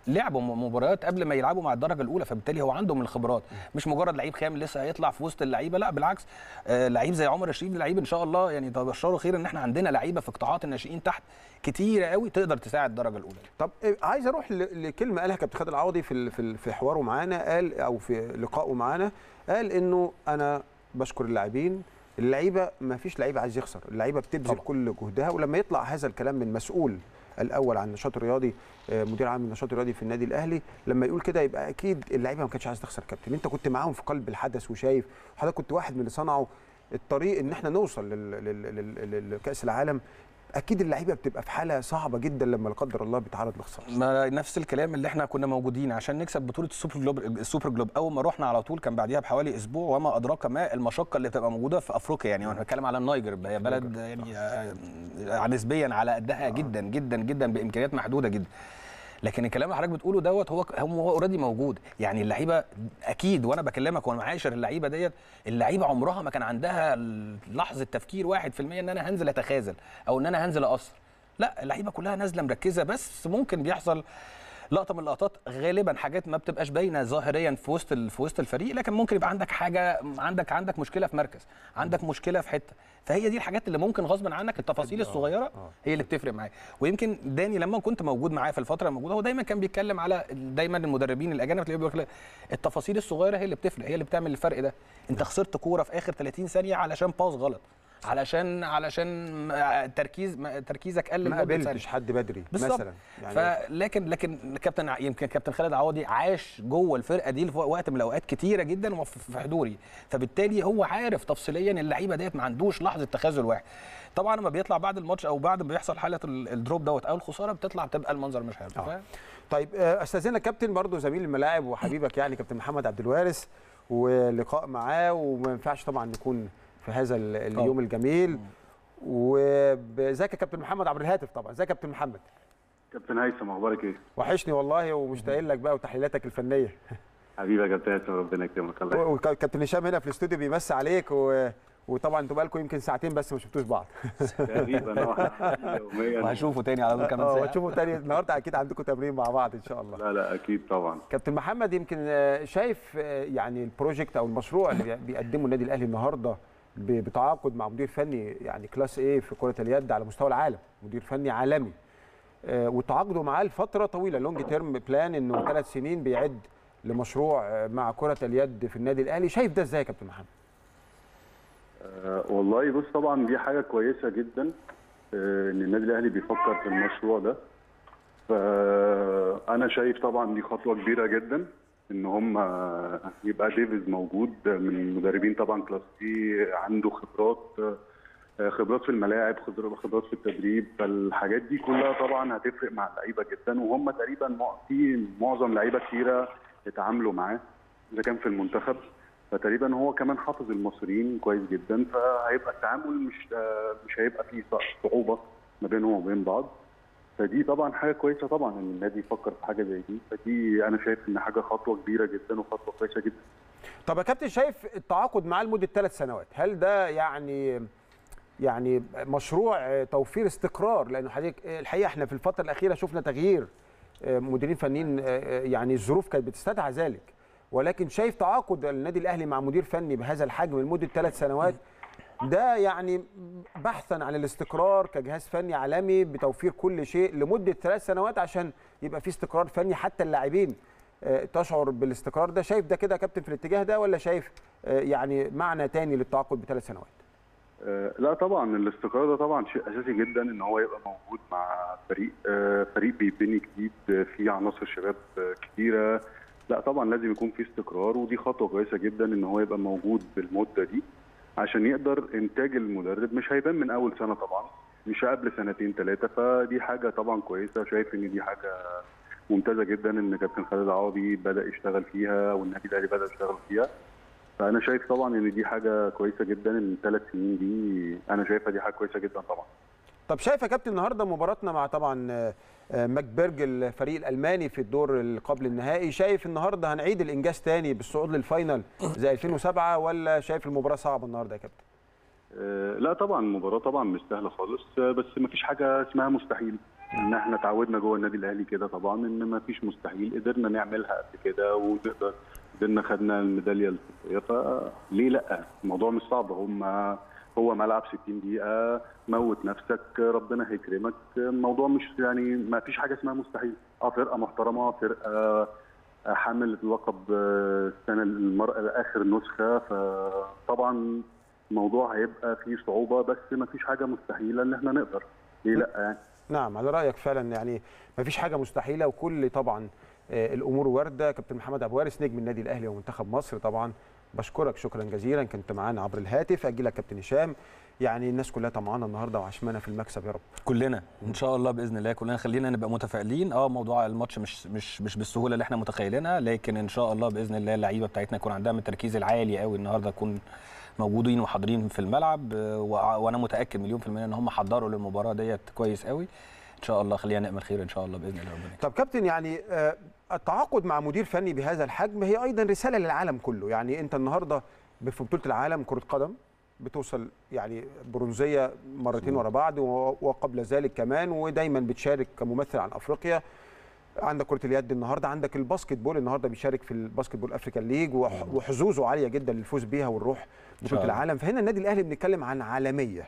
لعبوا م- مباريات قبل ما يلعبوا مع الدرجه الاولى فبالتالي هو عنده من الخبرات مش مجرد لعيب خام لسه هيطلع في وسط اللعيبه لا بالعكس آه لعيب زي عمر الشريف لعيب ان شاء الله يعني تبشروا خير ان احنا عندنا لعيبه في قطاعات الناشئين تحت كتيره قوي تقدر تساعد الدرجه الاولى طب إيه، عايز اروح ل- لكلمه قالها كابتن خالد العوضي في ال- في ال- في حواره معانا قال او في لقائه معانا قال انه انا بشكر اللاعبين اللعيبه ما فيش لعيبه عايز يخسر اللعيبه بتبذل طبعا. كل جهدها ولما يطلع هذا الكلام من مسؤول الاول عن النشاط الرياضي آه، مدير عام النشاط الرياضي في النادي الاهلي لما يقول كده يبقى اكيد اللعيبه ما كانتش عايز تخسر كابتن انت كنت معاهم في قلب الحدث وشايف حضرتك كنت واحد من اللي صنعوا الطريق ان احنا نوصل لل- لل- لل- لل- لكاس العالم اكيد اللعيبه بتبقى في حاله صعبه جدا لما لا قدر الله بيتعرض لخساره ما نفس الكلام اللي احنا كنا موجودين عشان نكسب بطوله السوبر جلوب السوبر جلوب اول ما رحنا على طول كان بعديها بحوالي اسبوع وما ادراك ما المشقه اللي بتبقى موجوده في افريقيا يعني وانا بتكلم على النيجر هي بلد يعني آه، نسبيا على قدها جدا جدا جدا بامكانيات محدوده جدا لكن الكلام اللي حضرتك بتقوله دوت هو هو اوريدي موجود يعني اللعيبه اكيد وانا بكلمك وانا معاشر اللعيبه ديت اللعيبه عمرها ما كان عندها لحظه تفكير 1% ان انا هنزل اتخاذل او ان انا هنزل اقصر لا اللعيبه كلها نازله مركزه بس ممكن بيحصل لقطه من اللقطات غالبا حاجات ما بتبقاش باينه ظاهريا في وسط ال- في وسط الفريق لكن ممكن يبقى عندك حاجه عندك عندك مشكله في مركز عندك مشكله في حته فهي دي الحاجات اللي ممكن غصبا عنك التفاصيل الصغيره هي اللي بتفرق معايا ويمكن داني لما كنت موجود معاه في الفتره الموجوده هو دايما كان بيتكلم على دايما المدربين الاجانب تلاقيه بيقول لك التفاصيل الصغيره هي اللي بتفرق هي اللي بتعمل الفرق ده انت خسرت كوره في اخر 30 ثانيه علشان باص غلط علشان علشان تركيز تركيزك قل ما لمدة ثانية. قابلتش حد بدري بالظبط مثلا يعني فلكن لكن كابتن ع- يمكن كابتن خالد عوضي عاش جوه الفرقه دي في وقت من الاوقات كتيره جدا وفي في حضوري فبالتالي هو عارف تفصيليا اللعيبه ديت ما عندوش لحظه تخاذل واحد طبعا لما بيطلع بعد الماتش او بعد ما بيحصل حاله ال- الدروب دوت او الخساره بتطلع بتبقى المنظر مش حلو آه. ف- طيب آه، استاذنك كابتن برضو زميل الملاعب وحبيبك يعني كابتن محمد عبد الوارث ولقاء معاه وما ينفعش طبعا نكون في هذا ال- اليوم الجميل وازيك يا كابتن محمد عبر الهاتف طبعا ازيك يا كابتن محمد كابتن هيثم اخبارك ايه؟ وحشني والله ومشتاق لك بقى وتحليلاتك الفنيه حبيبي يا كابتن هيثم ربنا يكرمك الله يخليك. وكابتن هشام هنا في الاستوديو بيمسي عليك و... وطبعا انتوا بقالكم يمكن ساعتين بس ما شفتوش بعض تقريبا اه يوميا وهشوفه تاني على طول كمان اه ساعه وتشوفوا تاني النهارده اكيد عندكم تمرين مع بعض ان شاء الله لا لا اكيد طبعا كابتن محمد يمكن آه، شايف آه، يعني البروجكت او المشروع اللي بي- بيقدمه النادي الاهلي النهارده ب- بتعاقد مع مدير فني يعني كلاس ايه في كره اليد على مستوى العالم مدير فني عالمي آه، وتعاقدوا معاه لفتره طويله لونج تيرم بلان انه ثلاث سنين بيعد لمشروع آه، مع كره اليد في النادي الاهلي شايف ده ازاي يا كابتن محمد آه والله بص طبعا دي حاجه كويسه جدا آه ان النادي الاهلي بيفكر في المشروع ده فانا شايف طبعا دي خطوه كبيره جدا ان هم يبقى ديفيز موجود من المدربين طبعا كلاس دي عنده خبرات آه، خبرات في الملاعب خبر- خبرات في التدريب فالحاجات دي كلها طبعا هتفرق مع اللعيبه جدا وهم تقريبا مع- في معظم لعيبه كتيره اتعاملوا معاه اذا كان في المنتخب فتقريبا هو كمان حافظ المصريين كويس جدا فهيبقى التعامل مش آه، مش هيبقى فيه ص- صعوبه ما بينهم وبين بعض فدي طبعا حاجه كويسه طبعا ان النادي يفكر في حاجه زي دي فدي انا شايف ان حاجه خطوه كبيره جدا وخطوه كويسه جدا طب يا كابتن شايف التعاقد معاه لمده ثلاث سنوات هل ده يعني يعني مشروع آه، توفير استقرار لانه حضرتك آه، الحقيقه احنا في الفتره الاخيره شفنا تغيير آه، مديرين فنيين آه، آه، يعني الظروف كانت بتستدعى ذلك ولكن شايف تعاقد النادي الاهلي مع مدير فني بهذا الحجم لمده ثلاث سنوات ده يعني بحثا عن الاستقرار كجهاز فني عالمي بتوفير كل شيء لمده ثلاث سنوات عشان يبقى في استقرار فني حتى اللاعبين آه، تشعر بالاستقرار ده شايف ده كده يا كابتن في الاتجاه ده ولا شايف آه، يعني معنى تاني للتعاقد بثلاث سنوات آه، لا طبعا الاستقرار ده طبعا شيء اساسي جدا ان هو يبقى موجود مع فريق آه، فريق بيبني جديد آه، فيه عناصر شباب آه، كتيره لا طبعا لازم يكون في استقرار ودي خطوه كويسه جدا ان هو يبقى موجود بالمده دي عشان يقدر انتاج المدرب مش هيبان من اول سنه طبعا مش قبل سنتين ثلاثه فدي حاجه طبعا كويسه شايف ان دي حاجه ممتازه جدا ان كابتن خالد عوضي بدا يشتغل فيها والنادي الاهلي بدا يشتغل فيها فانا شايف طبعا ان دي حاجه كويسه جدا ان الثلاث سنين دي انا شايفها دي حاجه كويسه جدا طبعا طب شايف يا كابتن النهارده مباراتنا مع طبعا آه، آه، ماكبرج الفريق الالماني في الدور اللي قبل النهائي شايف النهارده هنعيد الانجاز تاني بالصعود للفاينل زي 2007 ولا شايف المباراه صعبه النهارده يا كابتن آه، لا طبعا المباراه طبعا مش سهله خالص آه، بس ما فيش حاجه اسمها مستحيل ان احنا اتعودنا جوه النادي الاهلي كده طبعا ان ما فيش مستحيل قدرنا نعملها قبل كده ونقدر قدرنا خدنا الميداليه الفضيه فليه لا الموضوع مش صعب هم هو ملعب 60 دقيقه موت نفسك ربنا هيكرمك الموضوع مش يعني ما فيش حاجه اسمها مستحيل اه فرقه محترمه فرقه حامل لقب السنه المرأة اخر نسخه فطبعا الموضوع هيبقى فيه صعوبه بس ما فيش حاجه مستحيله ان احنا نقدر ليه لا يعني نعم على رايك فعلا يعني ما فيش حاجه مستحيله وكل طبعا آه، الامور وارده كابتن محمد ابو وارث نجم النادي الاهلي ومنتخب مصر طبعا بشكرك شكرا جزيلا كنت معانا عبر الهاتف اجي لك كابتن هشام يعني الناس كلها طمعانه النهارده وعشمانه في المكسب يا رب كلنا ان شاء الله باذن الله كلنا خلينا نبقى متفائلين اه موضوع الماتش مش مش مش بالسهوله اللي احنا متخيلينها لكن ان شاء الله باذن الله اللعيبه بتاعتنا يكون عندها من التركيز العالي قوي النهارده يكون موجودين وحاضرين في الملعب آه، وع- وانا متاكد مليون في الميه ان هم حضروا للمباراه ديت كويس قوي ان شاء الله خلينا نامل خير ان شاء الله باذن الله ربنا يكرمك. طب كابتن يعني آه، التعاقد مع مدير فني بهذا الحجم هي ايضا رساله للعالم كله يعني انت النهارده في بطوله العالم كره قدم بتوصل يعني برونزيه مرتين ورا بعض و- وقبل ذلك كمان ودايما بتشارك كممثل عن افريقيا عندك كره اليد النهارده عندك الباسكت بول النهارده بيشارك في الباسكت بول افريكان ليج وح- وحظوظه عاليه جدا للفوز بيها والروح بطوله الله. العالم فهنا النادي الاهلي بنتكلم عن عالميه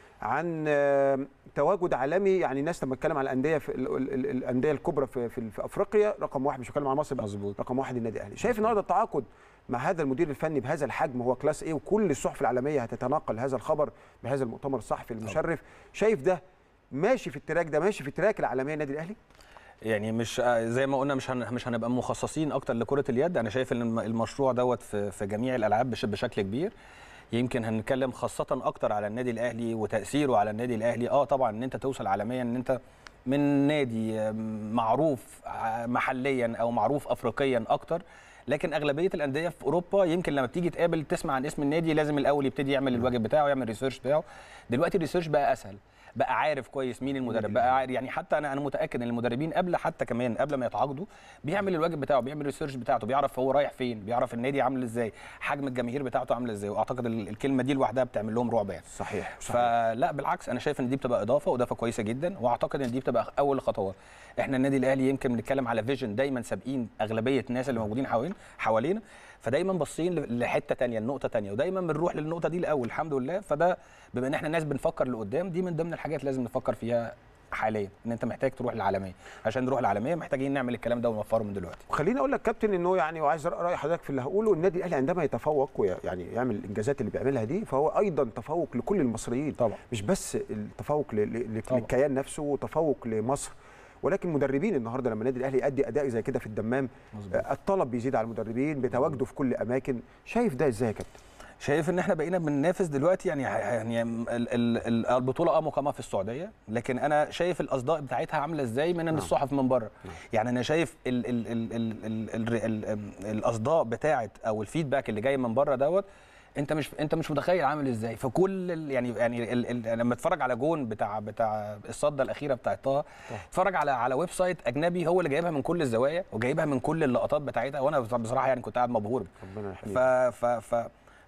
عن آه، تواجد عالمي يعني الناس لما تتكلم على الانديه في ال- ال- ال- الانديه الكبرى في, في, في افريقيا رقم واحد مش هتكلم عن مصر بقى مظبوط. رقم واحد النادي الاهلي شايف النهارده التعاقد مع هذا المدير الفني بهذا الحجم هو كلاس ايه وكل الصحف العالميه هتتناقل هذا الخبر بهذا المؤتمر الصحفي المشرف شايف ده ماشي في التراك ده ماشي في التراك العالميه النادي الاهلي يعني مش آه، زي ما قلنا مش هن مش هنبقى مخصصين اكتر لكره اليد انا شايف ان الم- المشروع دوت في في جميع الالعاب بش- بشكل كبير يمكن هنتكلم خاصه اكتر على النادي الاهلي وتاثيره على النادي الاهلي اه طبعا ان انت توصل عالميا ان انت من نادي آه، معروف آه، محليا او معروف افريقيا اكتر لكن اغلبيه الانديه في اوروبا يمكن لما بتيجي تقابل تسمع عن اسم النادي لازم الاول يبتدي يعمل الواجب بتاعه يعمل الريسيرش بتاعه دلوقتي الريسيرش بقى اسهل بقى عارف كويس مين المدرب بقى عارف يعني حتى انا انا متاكد ان المدربين قبل حتى كمان قبل ما يتعاقدوا بيعمل الواجب بتاعه بيعمل الريسيرش بتاعته بيعرف هو رايح فين بيعرف النادي عامل ازاي حجم الجماهير بتاعته عامل ازاي واعتقد ال- الكلمه دي لوحدها بتعمل لهم رعب يعني صحيح فلا بالعكس انا شايف ان دي بتبقى اضافه واضافه كويسه جدا واعتقد ان دي بتبقى اول خطوات احنا النادي الاهلي يمكن بنتكلم على فيجن دايما سابقين اغلبيه الناس اللي موجودين حوالين حوالينا فدايما باصين ل- لحته تانية لنقطه تانية ودايما بنروح للنقطه دي الاول الحمد لله فده بما ان احنا ناس بنفكر لقدام دي من ضمن الحاجات لازم نفكر فيها حاليا ان انت محتاج تروح للعالميه عشان نروح العالميه محتاجين نعمل الكلام ده ونوفره من دلوقتي وخليني اقول لك كابتن انه يعني وعايز راي حضرتك في اللي هقوله النادي الاهلي عندما يتفوق ويعني يعمل الانجازات اللي بيعملها دي فهو ايضا تفوق لكل المصريين طبعا مش بس التفوق ل- ل- طبعا. للكيان نفسه وتفوق لمصر ولكن مدربين النهارده لما النادي الاهلي يؤدي اداء زي كده في الدمام مظبوط. آه، الطلب بيزيد على المدربين بتواجده في كل اماكن شايف ده ازاي يا كابتن شايف ان احنا بقينا بننافس دلوقتي يعني يعني ال- ال- ال- البطوله اه مقامه في السعوديه لكن انا شايف الاصداء بتاعتها عامله ازاي من الصحف من بره يعني انا شايف ال ال ال ال ال ال ال الاصداء بتاعت او الفيدباك اللي جاي من بره دوت انت مش انت مش متخيل عامل ازاي فكل ال- يعني يعني ال ال لما اتفرج على جون بتاع بتاع الصده الاخيره بتاعت طه اتفرج على على ويب سايت اجنبي هو اللي جايبها من كل الزوايا وجايبها من كل اللقطات بتاعتها وانا بصراحه يعني كنت قاعد مبهور ربنا يحميك ف ف ف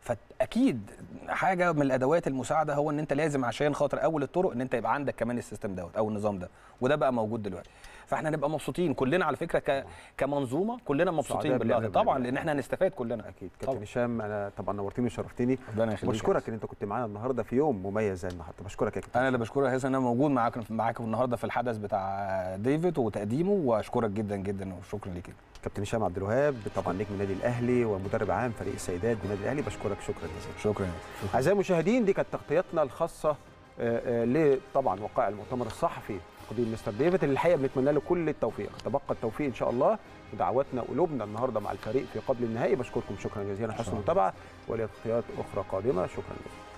فاكيد حاجه من الادوات المساعده هو ان انت لازم عشان خاطر اول الطرق ان انت يبقى عندك كمان السيستم دوت او النظام ده وده بقى موجود دلوقتي فاحنا نبقى مبسوطين كلنا على فكره ك... كمنظومه كلنا مبسوطين سعداء بالله بالله طبعا بالله. لان احنا هنستفاد كلنا اكيد كابتن هشام انا طبعا نورتني وشرفتني ربنا يخليك يا بشكرك ان انت كنت معانا النهارده في يوم مميز زي النهارده بشكرك يا كابتن انا اللي بشكرك يا هيثم ان انا موجود معاكم معاكم النهارده في الحدث بتاع ديفيد وتقديمه واشكرك جدا جدا وشكرا ليك كابتن هشام عبد الوهاب طبعا نجم النادي الاهلي ومدرب عام فريق السيدات بالنادي الاهلي بشكرك شكرا جزيلا شكرا اعزائي المشاهدين دي كانت تغطيتنا الخاصه آه، آه، لطبعا وقائع المؤتمر الصحفي قديم مستر ديفيد اللي الحقيقه بنتمنى له كل التوفيق تبقى التوفيق ان شاء الله ودعواتنا قلوبنا النهارده مع الفريق في قبل النهائي بشكركم شكرا جزيلا حسن المتابعه ولتغطيات اخرى قادمه شكرا جزيلا